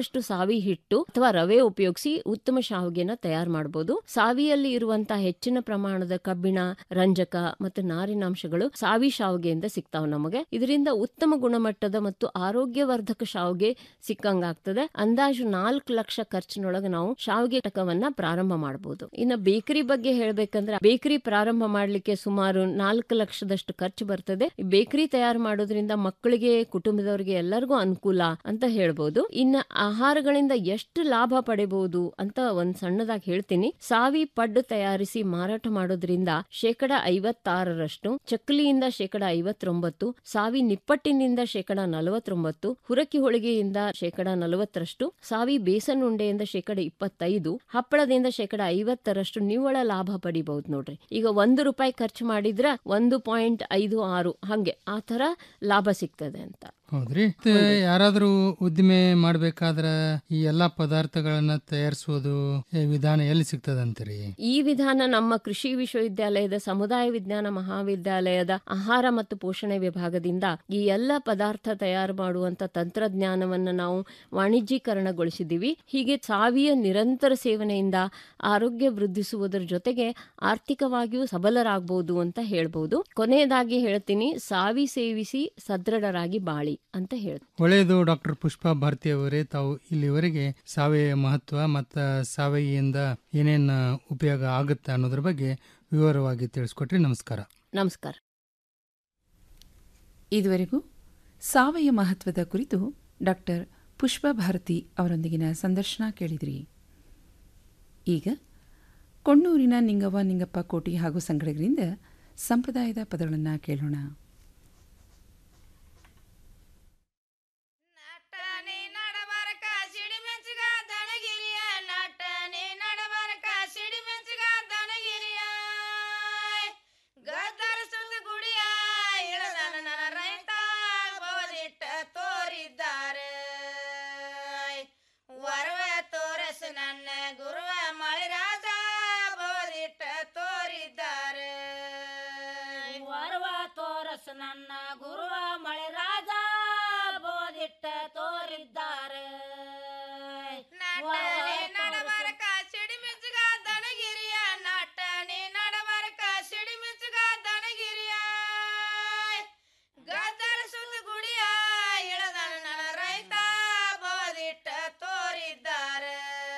ಆದಷ್ಟು ಸಾವಿ ಹಿಟ್ಟು ಅಥವಾ ರವೆ ಉಪಯೋಗಿಸಿ ಉತ್ತಮ ಶಾವಿಗೆನ ತಯಾರು ಮಾಡಬಹುದು ಸಾವಿಯಲ್ಲಿ ಇರುವಂತಹ ಹೆಚ್ಚಿನ ಪ್ರಮಾಣದ ಕಬ್ಬಿಣ ರಂಜಕ ಮತ್ತು ನಾರಿನಾಂಶಗಳು ಸಾವಿ ಶಾವಿಗೆಯಿಂದ ಸಿಗ್ತಾವ ನಮಗೆ ಇದರಿಂದ ಉತ್ತಮ ಗುಣಮಟ್ಟದ ಮತ್ತು ಆರೋಗ್ಯವರ್ಧಕ ಶಾವಿಗೆ ಸಿಕ್ಕಂಗಾಗ್ತದೆ ಅಂದಾಜು ನಾಲ್ಕು ಲಕ್ಷ ಖರ್ಚಿನೊಳಗೆ ನಾವು ಶಾವಿಗೆ ಟಕವನ್ನ ಪ್ರಾರಂಭ ಮಾಡಬಹುದು ಇನ್ನು ಬೇಕರಿ ಬಗ್ಗೆ ಹೇಳ್ಬೇಕಂದ್ರೆ ಬೇಕರಿ ಪ್ರಾರಂಭ ಮಾಡ್ಲಿಕ್ಕೆ ಸುಮಾರು ನಾಲ್ಕು ಲಕ್ಷದಷ್ಟು ಖರ್ಚು ಬರ್ತದೆ ಈ ಬೇಕರಿ ತಯಾರು ಮಾಡೋದ್ರಿಂದ ಮಕ್ಕಳಿಗೆ ಕುಟುಂಬದವರಿಗೆ ಎಲ್ಲರಿಗೂ ಅನುಕೂಲ ಅಂತ ಹೇಳ್ಬೋದು ಇನ್ನ ಆಹಾರಗಳಿಂದ ಎಷ್ಟು ಲಾಭ ಪಡೆಬಹುದು ಅಂತ ಒಂದ್ ಸಣ್ಣದಾಗಿ ಹೇಳ್ತೀನಿ ಸಾವಿ ಪಡ್ಡು ತಯಾರಿಸಿ ಮಾರಾಟ ಮಾಡೋದ್ರಿಂದ ಶೇಕಡ ಐವತ್ತಾರರಷ್ಟು ಚಕ್ಕಲಿಯಿಂದ ಶೇಕಡ ಐವತ್ತೊಂಬತ್ತು ಸಾವಿ ನಿಪ್ಪಟ್ಟಿನಿಂದ ಶೇಕಡ ನಲವತ್ತೊಂಬತ್ತು ಹುರಕಿ ಹೋಳಿಗೆಯಿಂದ ಶೇಕಡ ನಲವತ್ತರಷ್ಟು ಸಾವಿ ಬೇಸನ್ ಉಂಡೆಯಿಂದ ಶೇಕಡ ಇಪ್ಪತ್ತೈದು ಹಪ್ಪಳದಿಂದ ಶೇಕಡ ಐವತ್ತರಷ್ಟು ನಿವ್ವಳ ಲಾಭ ಪಡಿಬಹುದು ನೋಡ್ರಿ ಈಗ ಒಂದು ರೂಪಾಯಿ ಖರ್ಚು ಮಾಡಿದ್ರ ಒಂದು ಪಾಯಿಂಟ್ ಐದು ಆರು ಹಂಗೆ ಆ ತರ ಲಾಭ ಸಿಗ್ತದೆ ಅಂತ ಹೌದ್ರಿ ಮತ್ತೆ ಯಾರಾದ್ರೂ ಉದ್ದಿಮೆ ಮಾಡ್ಬೇಕಾದ್ರ ಈ ಎಲ್ಲಾ ಪದಾರ್ಥಗಳನ್ನ ತಯಾರಿಸೋದು ಈ ವಿಧಾನ ಎಲ್ಲಿ ಸಿಗ್ತದಂತೀರಿ ಈ ವಿಧಾನ ನಮ್ಮ ಕೃಷಿ ವಿಶ್ವವಿದ್ಯಾಲಯದ ಸಮುದಾಯ ವಿಜ್ಞಾನ ಮಹಾವಿದ್ಯಾಲಯದ ಆಹಾರ ಮತ್ತು ಪೋಷಣೆ ವಿಭಾಗದಿಂದ ಈ ಎಲ್ಲ ಪದಾರ್ಥ ತಯಾರು ಮಾಡುವಂತ ತಂತ್ರಜ್ಞಾನವನ್ನ ನಾವು ವಾಣಿಜ್ಯೀಕರಣಗೊಳಿಸಿದ್ದೀವಿ ಹೀಗೆ ಸಾವಿಯ ನಿರಂತರ ಸೇವನೆಯಿಂದ ಆರೋಗ್ಯ ವೃದ್ಧಿಸುವುದರ ಜೊತೆಗೆ ಆರ್ಥಿಕವಾಗಿಯೂ ಸಬಲರಾಗಬಹುದು ಅಂತ ಹೇಳ್ಬಹುದು ಕೊನೆಯದಾಗಿ ಹೇಳ್ತೀನಿ ಸಾವಿ ಸೇವಿಸಿ ಸದೃಢರಾಗಿ ಬಾಳಿ ಅಂತ ಹೇಳ್ತೀನಿ ಒಳ್ಳೆಯದು ಡಾಕ್ಟರ್ ಪುಷ್ಪಾ ಭಾರತಿ ಅವರೇ ತಾವು ಇಲ್ಲಿವರೆಗೆ ಸಾವಯವ ಮಹತ್ವ ಮತ್ತು ಸಾವಯವಿಯಿಂದ ಏನೇನು ಉಪಯೋಗ ಆಗುತ್ತೆ ಅನ್ನೋದ್ರ ಬಗ್ಗೆ ವಿವರವಾಗಿ ತಿಳಿಸ್ಕೊಟ್ರಿ ನಮಸ್ಕಾರ ನಮಸ್ಕಾರ ಇದುವರೆಗೂ ಸಾವಯವ ಮಹತ್ವದ ಕುರಿತು ಡಾಕ್ಟರ್ ಪುಷ್ಪಾ ಭಾರತಿ ಅವರೊಂದಿಗಿನ ಸಂದರ್ಶನ ಕೇಳಿದ್ರಿ ಈಗ ಕೊಣ್ಣೂರಿನ ನಿಂಗವ್ವ ನಿಂಗಪ್ಪ ಕೋಟಿ ಹಾಗೂ ಸಂಗಡಿಗರಿಂದ ಸಂಪ್ರದಾಯದ ಪದಗಳನ್ನು ಕೇಳೋಣ ಗದ್ದರ ಸುತ್ತ ಗುಡಿಯ ಇಳದನ ನನ್ನ ರೈತ ಬೋದಿಟ್ಟ ತೋರಿದ್ದಾರೆ ವರವ ತೋರಸ ನನ್ನ ಗುರುವ ಮಳೆರಾಜ ಬೋದಿಟ್ಟ ತೋರಿದ್ದಾರೆ ವರವ ತೋರಸ ನನ್ನ ಗುರುವ ಮಳೆರಾಜ ಬೋದಿಟ್ಟ ತೋರಿದ್ದಾರೆ ನಡಬರಕ ಸಿಡಿಮಿಚ್ಚಗ ದನಗಿರಿಯ ನಟನೆ ನಡಬರಕ ಸಿಡಿಮಿಚ್ಚಗ ದನಗಿರಿಯ ಗದ್ದರ ಸುತ್ತ ಗುಡಿಯ ಇಳದನ ನನ್ನ ರೈತ ಬೋದಿಟ್ಟ ತೋರಿದ್ದಾರೆ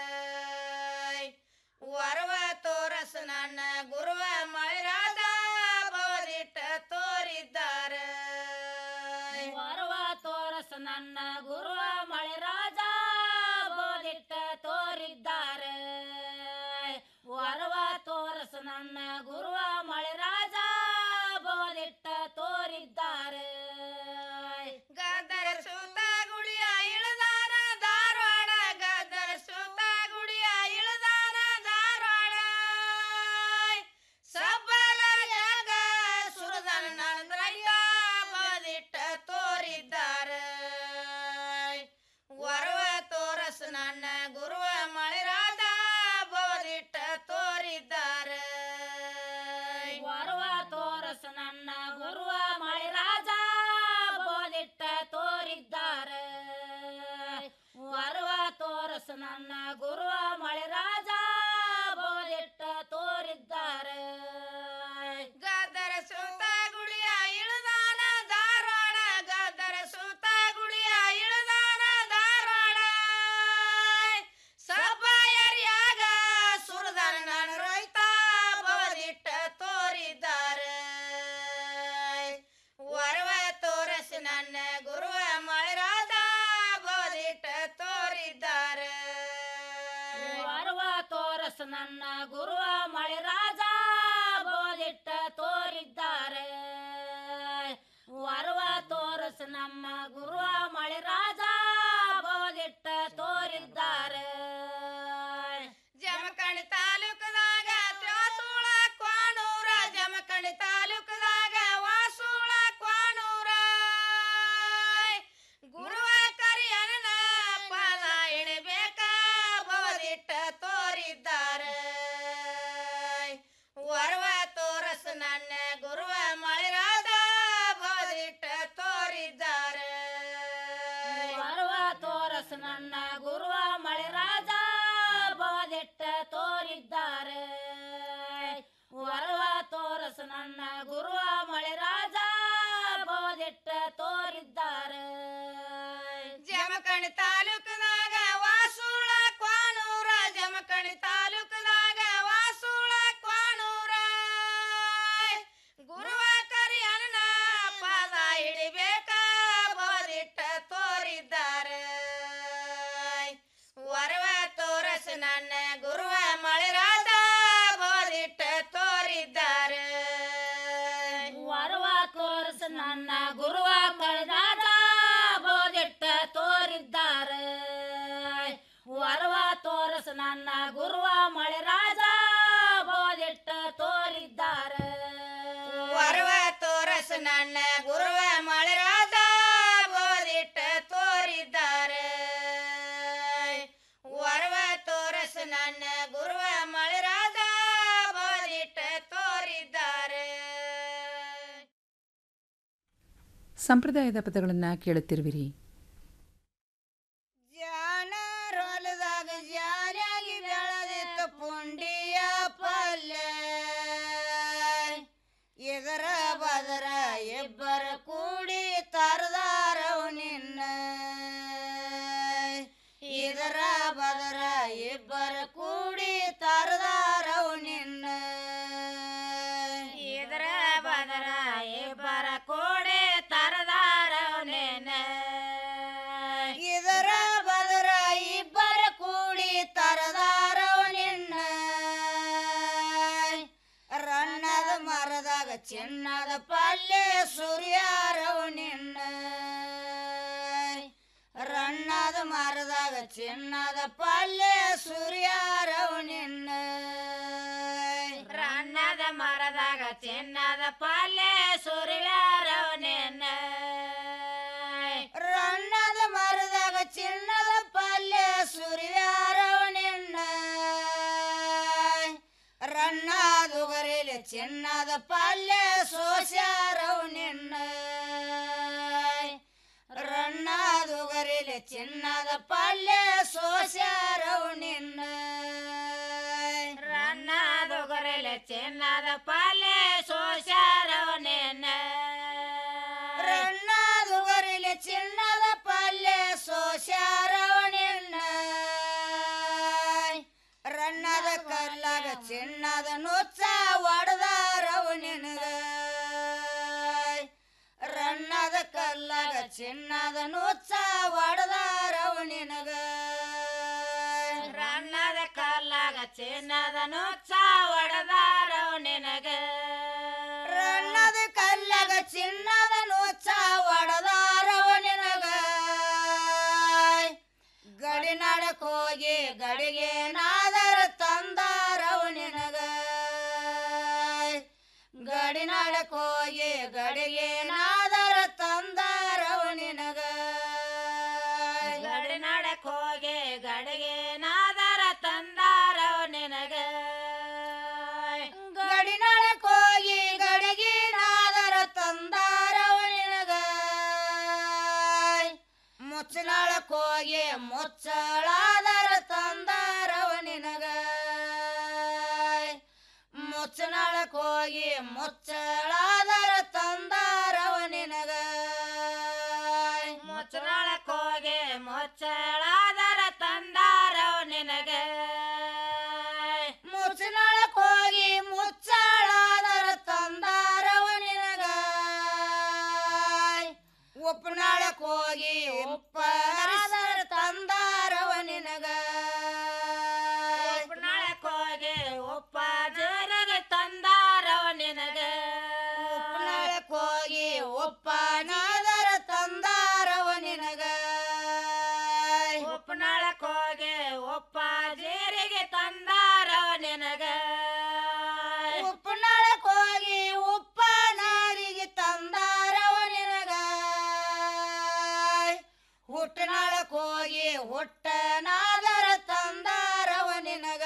ವರವ ತೋರಸ ನನ್ನ ಗುರುವ ಮಳೆರಾದ ಬೋದಿಟ್ಟ ತೋರಿದ್ದಾರೆ ವರವ ತೋರಸ ನನ್ನ ಗುರುವ ಮಳೆರಾಜ ಬೋದಿಟ್ಟ ತೋರಿದ್ದಾರೆ ವರವ ತೋರಸ ನನ್ನ ಗುರುವ ಮಳೆರಾಜ ಬೋದಿಟ್ಟ ತೋರಿದ್ದಾರೆ ಗದ್ದರ ಸೂತ ಗುಡಿಯ ಇಳದಾರ ಧಾರವಾಡ ಗದ್ದರ ಸೂತ ಗುಡಿಯ ಇಳದಾರ ಧಾರವಾಡ ಸಬ್ಬಲ ಜಾಗ ಸುರದನ ನಂದ್ರಯ್ಯ ಬದಿಟ್ಟ ತೋರಿದ್ದಾರೆ ವರವ ತೋರಸ ನನ್ನ ಗುರುವ ಮಳೆರಾದ ಬೋದಿಟ್ಟ ತೋರಿದ್ದಾರೆ ವರವ ತೋರಸ ನನ್ನ ಗುರುವ ಮಳೆರಾಜ ಬೋದಿಟ್ಟ ತೋರಿದ್ದಾರೆ ವರವ ತೋರಸ ನನ್ನ ಗುರುವ ಮಳೆರಾಜ ಬೋದಿಟ್ಟ ತೋರಿದ್ದಾರೆ ಗದ್ದರ ಸೂತ ಗುಡಿಯ ಇಳದಾನ ಧಾರವಾಡ ಗದ್ದರ ಸೂತ ಗುಡಿಯ ಇಳದಾನ ಧಾರವಾಡ ಸಬ್ಬಾಯರ್ಯಾಗ ಸುರದನ ನನ್ನ ರೈತ ಬೋದಿಟ್ಟ ತೋರಿದ್ದಾರೆ ವರವ ತೋರಸ ನನ್ನ ಗುರುವ ಮಳೆರಾದ ಬೋದಿಟ್ಟ ತೋರಿದ್ದಾರೆ ವರವ ತೋರಸ ನನ್ನ ಗುರುವ ಮಳೆರಾಜ ಬೋದಿಟ್ಟ ತೋರಿದ್ದಾರೆ ವರವ ತೋರಸ ನಮ್ಮ ಗುರುವ ಮಳೆರಾಜ ಬೋದಿಟ್ಟ ತೋರಿದ್ದಾರೆ ಜಮಖಂಡಿ ತಾಲೂಕದಾಗ ತ್ರಾಸೂಳ ಕ್ವಾಣೂರ ಜಮಖಂಡಿ ತಾಲೂಕದಾಗ ವಾಸೂಳ ಕ್ವಾಣೂರ ಗುರುವ ಕರಿಯನ ಪಾದ ಇಣಬೇಕ ಬೋದಿಟ್ಟ ತೋರಿದ್ದಾರೆ ವರವ ತೋರಸ ನನ್ನ ಗುರುವ ಮಳೆರಾದ ಬೋದಿಟ್ಟ ತೋರಿದ್ದಾರೆ ವರವ ತೋರಸ ನನ್ನ ಗುರುವ ನನ್ನ ಗುರುವ ಮಳೆರಾಜ ಬೋದಿಟ್ಟ ತೋರಿದ್ದಾರೆ ಜಮಖಂಡಿ ತಾಲೂಕಿನಾಗ ವಾಸುಳ ಕ್ವಾನೂರ ಜಮಖಂಡಿ ತಾಲೂಕಿನಾಗ ವಾಸುಳ ಕ್ವಾನೂರ ಗುರುವ ಕರಿಯಣ್ಣ ಪಾದ ಹಿಡಿಬೇಕ ಬೋದಿಟ್ಟ ತೋರಿದ್ದಾರೆ ವರವ ತೋರಸ ನನ್ನ ಗುರುವ ಮಳೆರಾದ ಬೋದಿಟ್ಟ ತೋರಿದ್ದಾರೆ ವರವ ತೋರಸ ನನ್ನ ಗುರುವ ಮಳೆರಾದ ಬೋದಿಟ್ಟ ತೋರಿದ್ದಾರೆ ವರವ ತೋರಸ ನನ್ನ ಗುರುವ ಮಳೆರಾಜ ಬೋದಿಟ್ಟ ತೋರಿದ್ದಾರೆ ವರವ ತೋರಸ ನನ್ನ ಗುರುವ ಮಳೆರಾಜ ಬೋದಿಟ್ಟ ತೋರಿದ್ದಾರೆ ವರವ ತೋರಸ ನನ್ನ ಗುರುವ ಮಳೆರಾಜ ಬೋದಿಟ್ಟ ತೋರಿದ್ದಾರೆ ಸಂಪ್ರದಾಯದ ಪದಗಳನ್ನು ಕೇಳುತ್ತಿರುವಿರಿ ಜಾನರೊಲದಾಗ ಜಾರಿಯಾಗಿ ಬೆಳೆದಿತ್ತು ಪುಂಡಿಯ ಪಲ್ಯ ಇದರ ಬದರ ಇಬ್ಬರ ಕೂಡಿ ತರದಾರವು ನಿನ್ನ ಇದರ ಬದರ ಇಬ್ಬರ ಕೂಡಿ ತರದಾರವು ನಿನ್ನ ಇದರ ಬದರ ಇಬ್ಬರ ಕೂಡಿ ತರದಾರವು ನಿನ್ನ ಇದರ ಬದರ ಇಬ್ಬರ ಕೂಡಿ ತರದಾರವು ನಿನ್ನ ರನ್ನದ ಮರದಾಗ ಚಿನ್ನದ ಪಲ್ಯ ಸುರಿಯಾರವು ನಿನ್ನ ರನ್ನದ ಮರದಾಗ ಚಿನ್ನದ ಪಲ್ಯ ಸುರಿಯಾರವು ನಿನ್ನ ರನ್ನದ ಮರದಾಗ ಚಿನ್ನದ ಪಲ್ಯ ಸುರಿಯಾರವು ನಿನ್ನ ರನ್ನದ ಮರದಾಗ ಚಿನ್ನದ ಪಲ್ಯ ಸುರಿಯಾರವು ನಿನ್ನ ರನ್ನಾದುಗರೇಲಿ ಚಿನ್ನದ ಪಲ್ಯ ಸೋಸ್ಯಾರವು ನಿನ್ನ ರನ್ನಾದುಗರೇಲಿ ಚಿನ್ನದ ಪಲ್ಯ ಸೋಸ್ಯಾರವು ನಿನ್ನ ರನ್ನಾದುಗರೇಲಿ ಚಿನ್ನದ ಪಲ್ಯ ಸೋಸ್ಯಾರವು ನಿನ್ನ ರನ್ನಾದುಗರೇಲಿ ಚಿನ್ನದ ಪಲ್ಯ ಸೋಸ್ಯಾರವು ನಿನ್ನ ರನ್ನದ ಕಲ್ಲಾಗ ಚಿನ್ನದ ನುಚ್ಚ ಒಡದಾರವು ನಿನಗ ರನ್ನದ ಕಲ್ಲಾಗ ಚಿನ್ನದ ನುಚ್ಚ ಒಡದಾರವು ನಿನಗ ರನ್ನದ ಕಲ್ಲಾಗ ಚಿನ್ನದ ನುಚ್ಚ ಒಡದಾರವು ನಿನಗ ರನ್ನದ ಕಲ್ಲಾಗ ಚಿನ್ನದ ನುಚ್ಚ ಒಡದಾರವು ನಿನಗ ಗಡಿನಾಡಕ್ ಹೋಗಿ ಗಡಿಗೆ ನಾದರ ತಂದಾರವು ನಿನಗ ಗಡಿನಾಡಕ್ ಹೋಗಿ ಗಡಿಗೆ ನಾದರ ತಂದಾರವು ನಿನಗ ಗಡಿನಾಡಕ್ ಹೋಗಿ ಗಡಿಗೆ ನಾದರ ತಂದಾರವು ನಿನಗ ಗಡಿನಾಡಕ್ ಹೋಗಿ ಗಡಿಗೆ ನಾದರ ತಂದಾರವು ನಿನಗ ಮುಚ್ಚಲಾಳಕ್ ಹೋಗಿ ಮುಚ್ಚಳಾದರ ತಂದಾರವ ನಿನಗ ಮುಚ್ಚನಾಳಕ್ ಹೋಗಿ ಮುಚ್ಚಳಾದರ ತಂದಾರವ ನಿನಗ ಮುಚ್ಚನಾಳಕ್ ಹೋಗಿ ಮುಚ್ಚಳಾದರ ತಂದಾರವ ನಿನಗ ಮುಚ್ಚನಾಳಕ್ ಹೋಗಿ ಮುಚ್ಚಳಾದರ ತಂದಾರವ ನಿನಗ ಉಪ್ಪನಾಳಕ್ ಹೋಗಿ ಉಪ್ಪರಸರ ತಂದಾರವ ನಿನಗ ಉಪ್ಪನಾಳಕ್ ಹೋಗಿ ಉಪ್ಪ ಜೋರಿಗೆ ತಂದಾರವ ನಿನಗ ಉಪ್ಪನಾಳಕ್ ಹೋಗಿ ಉಪ್ಪ ನಾದರ ತಂದಾರವ ನಿನಗ ಉಪ್ಪನಾಳಕ್ ಹೋಗಿ ಉಪ್ಪ ಜೇರಿಗೆ ತಂದಾರವ ನಿನಗ ಉಪ್ಪನಾಳಕ್ ಹೋಗಿ ಉಪ್ಪ ನಾರಿಗೆ ತಂದಾರವ ನಿನಗ ಹುಟ್ಟನಾಳಕ್ ಹೋಗಿ ಹುಟ್ಟನಾದರ ತಂದಾರವ ನಿನಗ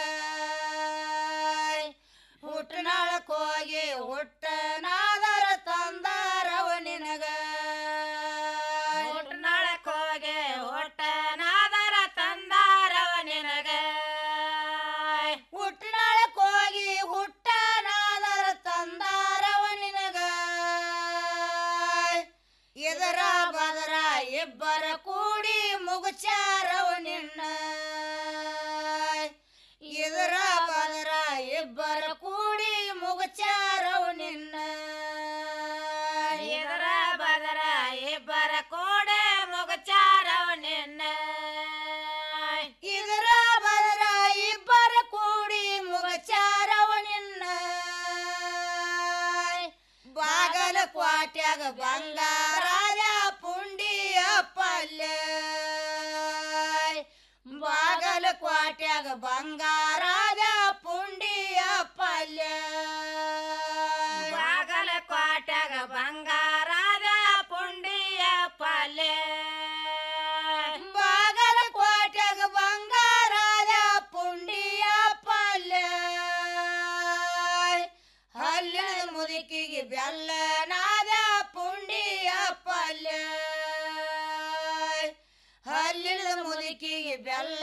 ಹುಟ್ಟನಾಳಕ್ ಹೋಗಿ ಹುಟ್ಟನಾದರ ತಂದಾರವ ನಿನಗ ಹುಟ್ಟನಾಳಕ್ ಹೋಗಿ ಹುಟ್ಟನಾದರ ತಂದಾರವ ನಿನಗ ಹುಟ್ಟನಾಳಕ್ ಹೋಗಿ ಹುಟ್ಟನಾದರ ತಂದಾರವ ಮುಗಚಾರವ ನಿನ್ನ ಇದರ ಬದರ ಇಬ್ಬರ ಕೂಡಿ ಮುಗಚಾರವ ನಿನ್ನ ಇದರ ಬದರ ಇಬ್ಬರ ಕೂಡೆ ಮುಗಚಾರವ ನಿನ್ನ ಇದರ ಬದರ ಇಬ್ಬರ ಕೂಡಿ ಮುಗಚಾರವ ನಿನ್ನ ಬಾಗಲ ಕ್ವಾಟ್ಯಾಗ ಬಂಗಾರಾದ ಪುಂಡಿಯ ಪಲ್ಯ ಬಾಗಲ ಕ್ವಾಟ್ಯಾಗ ಬಂಗಾರಾದ ಪುಂಡಿಯ ಪಲ್ಯ ಬಾಗಲ ಕ್ವಾಟ್ಯಾಗ ಬಂಗಾರಾದ ಪುಂಡಿಯ ಪಲ್ಯ ಬಾಗಲ ಕ್ವಾಟ್ಯಾಗ ಬಂಗಾರಾದ ಪುಂಡಿಯ ಪಲ್ಯ ಹಲ್ಲಿನ ಮುದುಕಿಗೆ ಬೆಲ್ಲನಾದ ಪುಂಡಿಯ ಪಲ್ಯ ಹಲ್ಲಿನ ಮುದುಕಿಗೆ ಬೆಲ್ಲ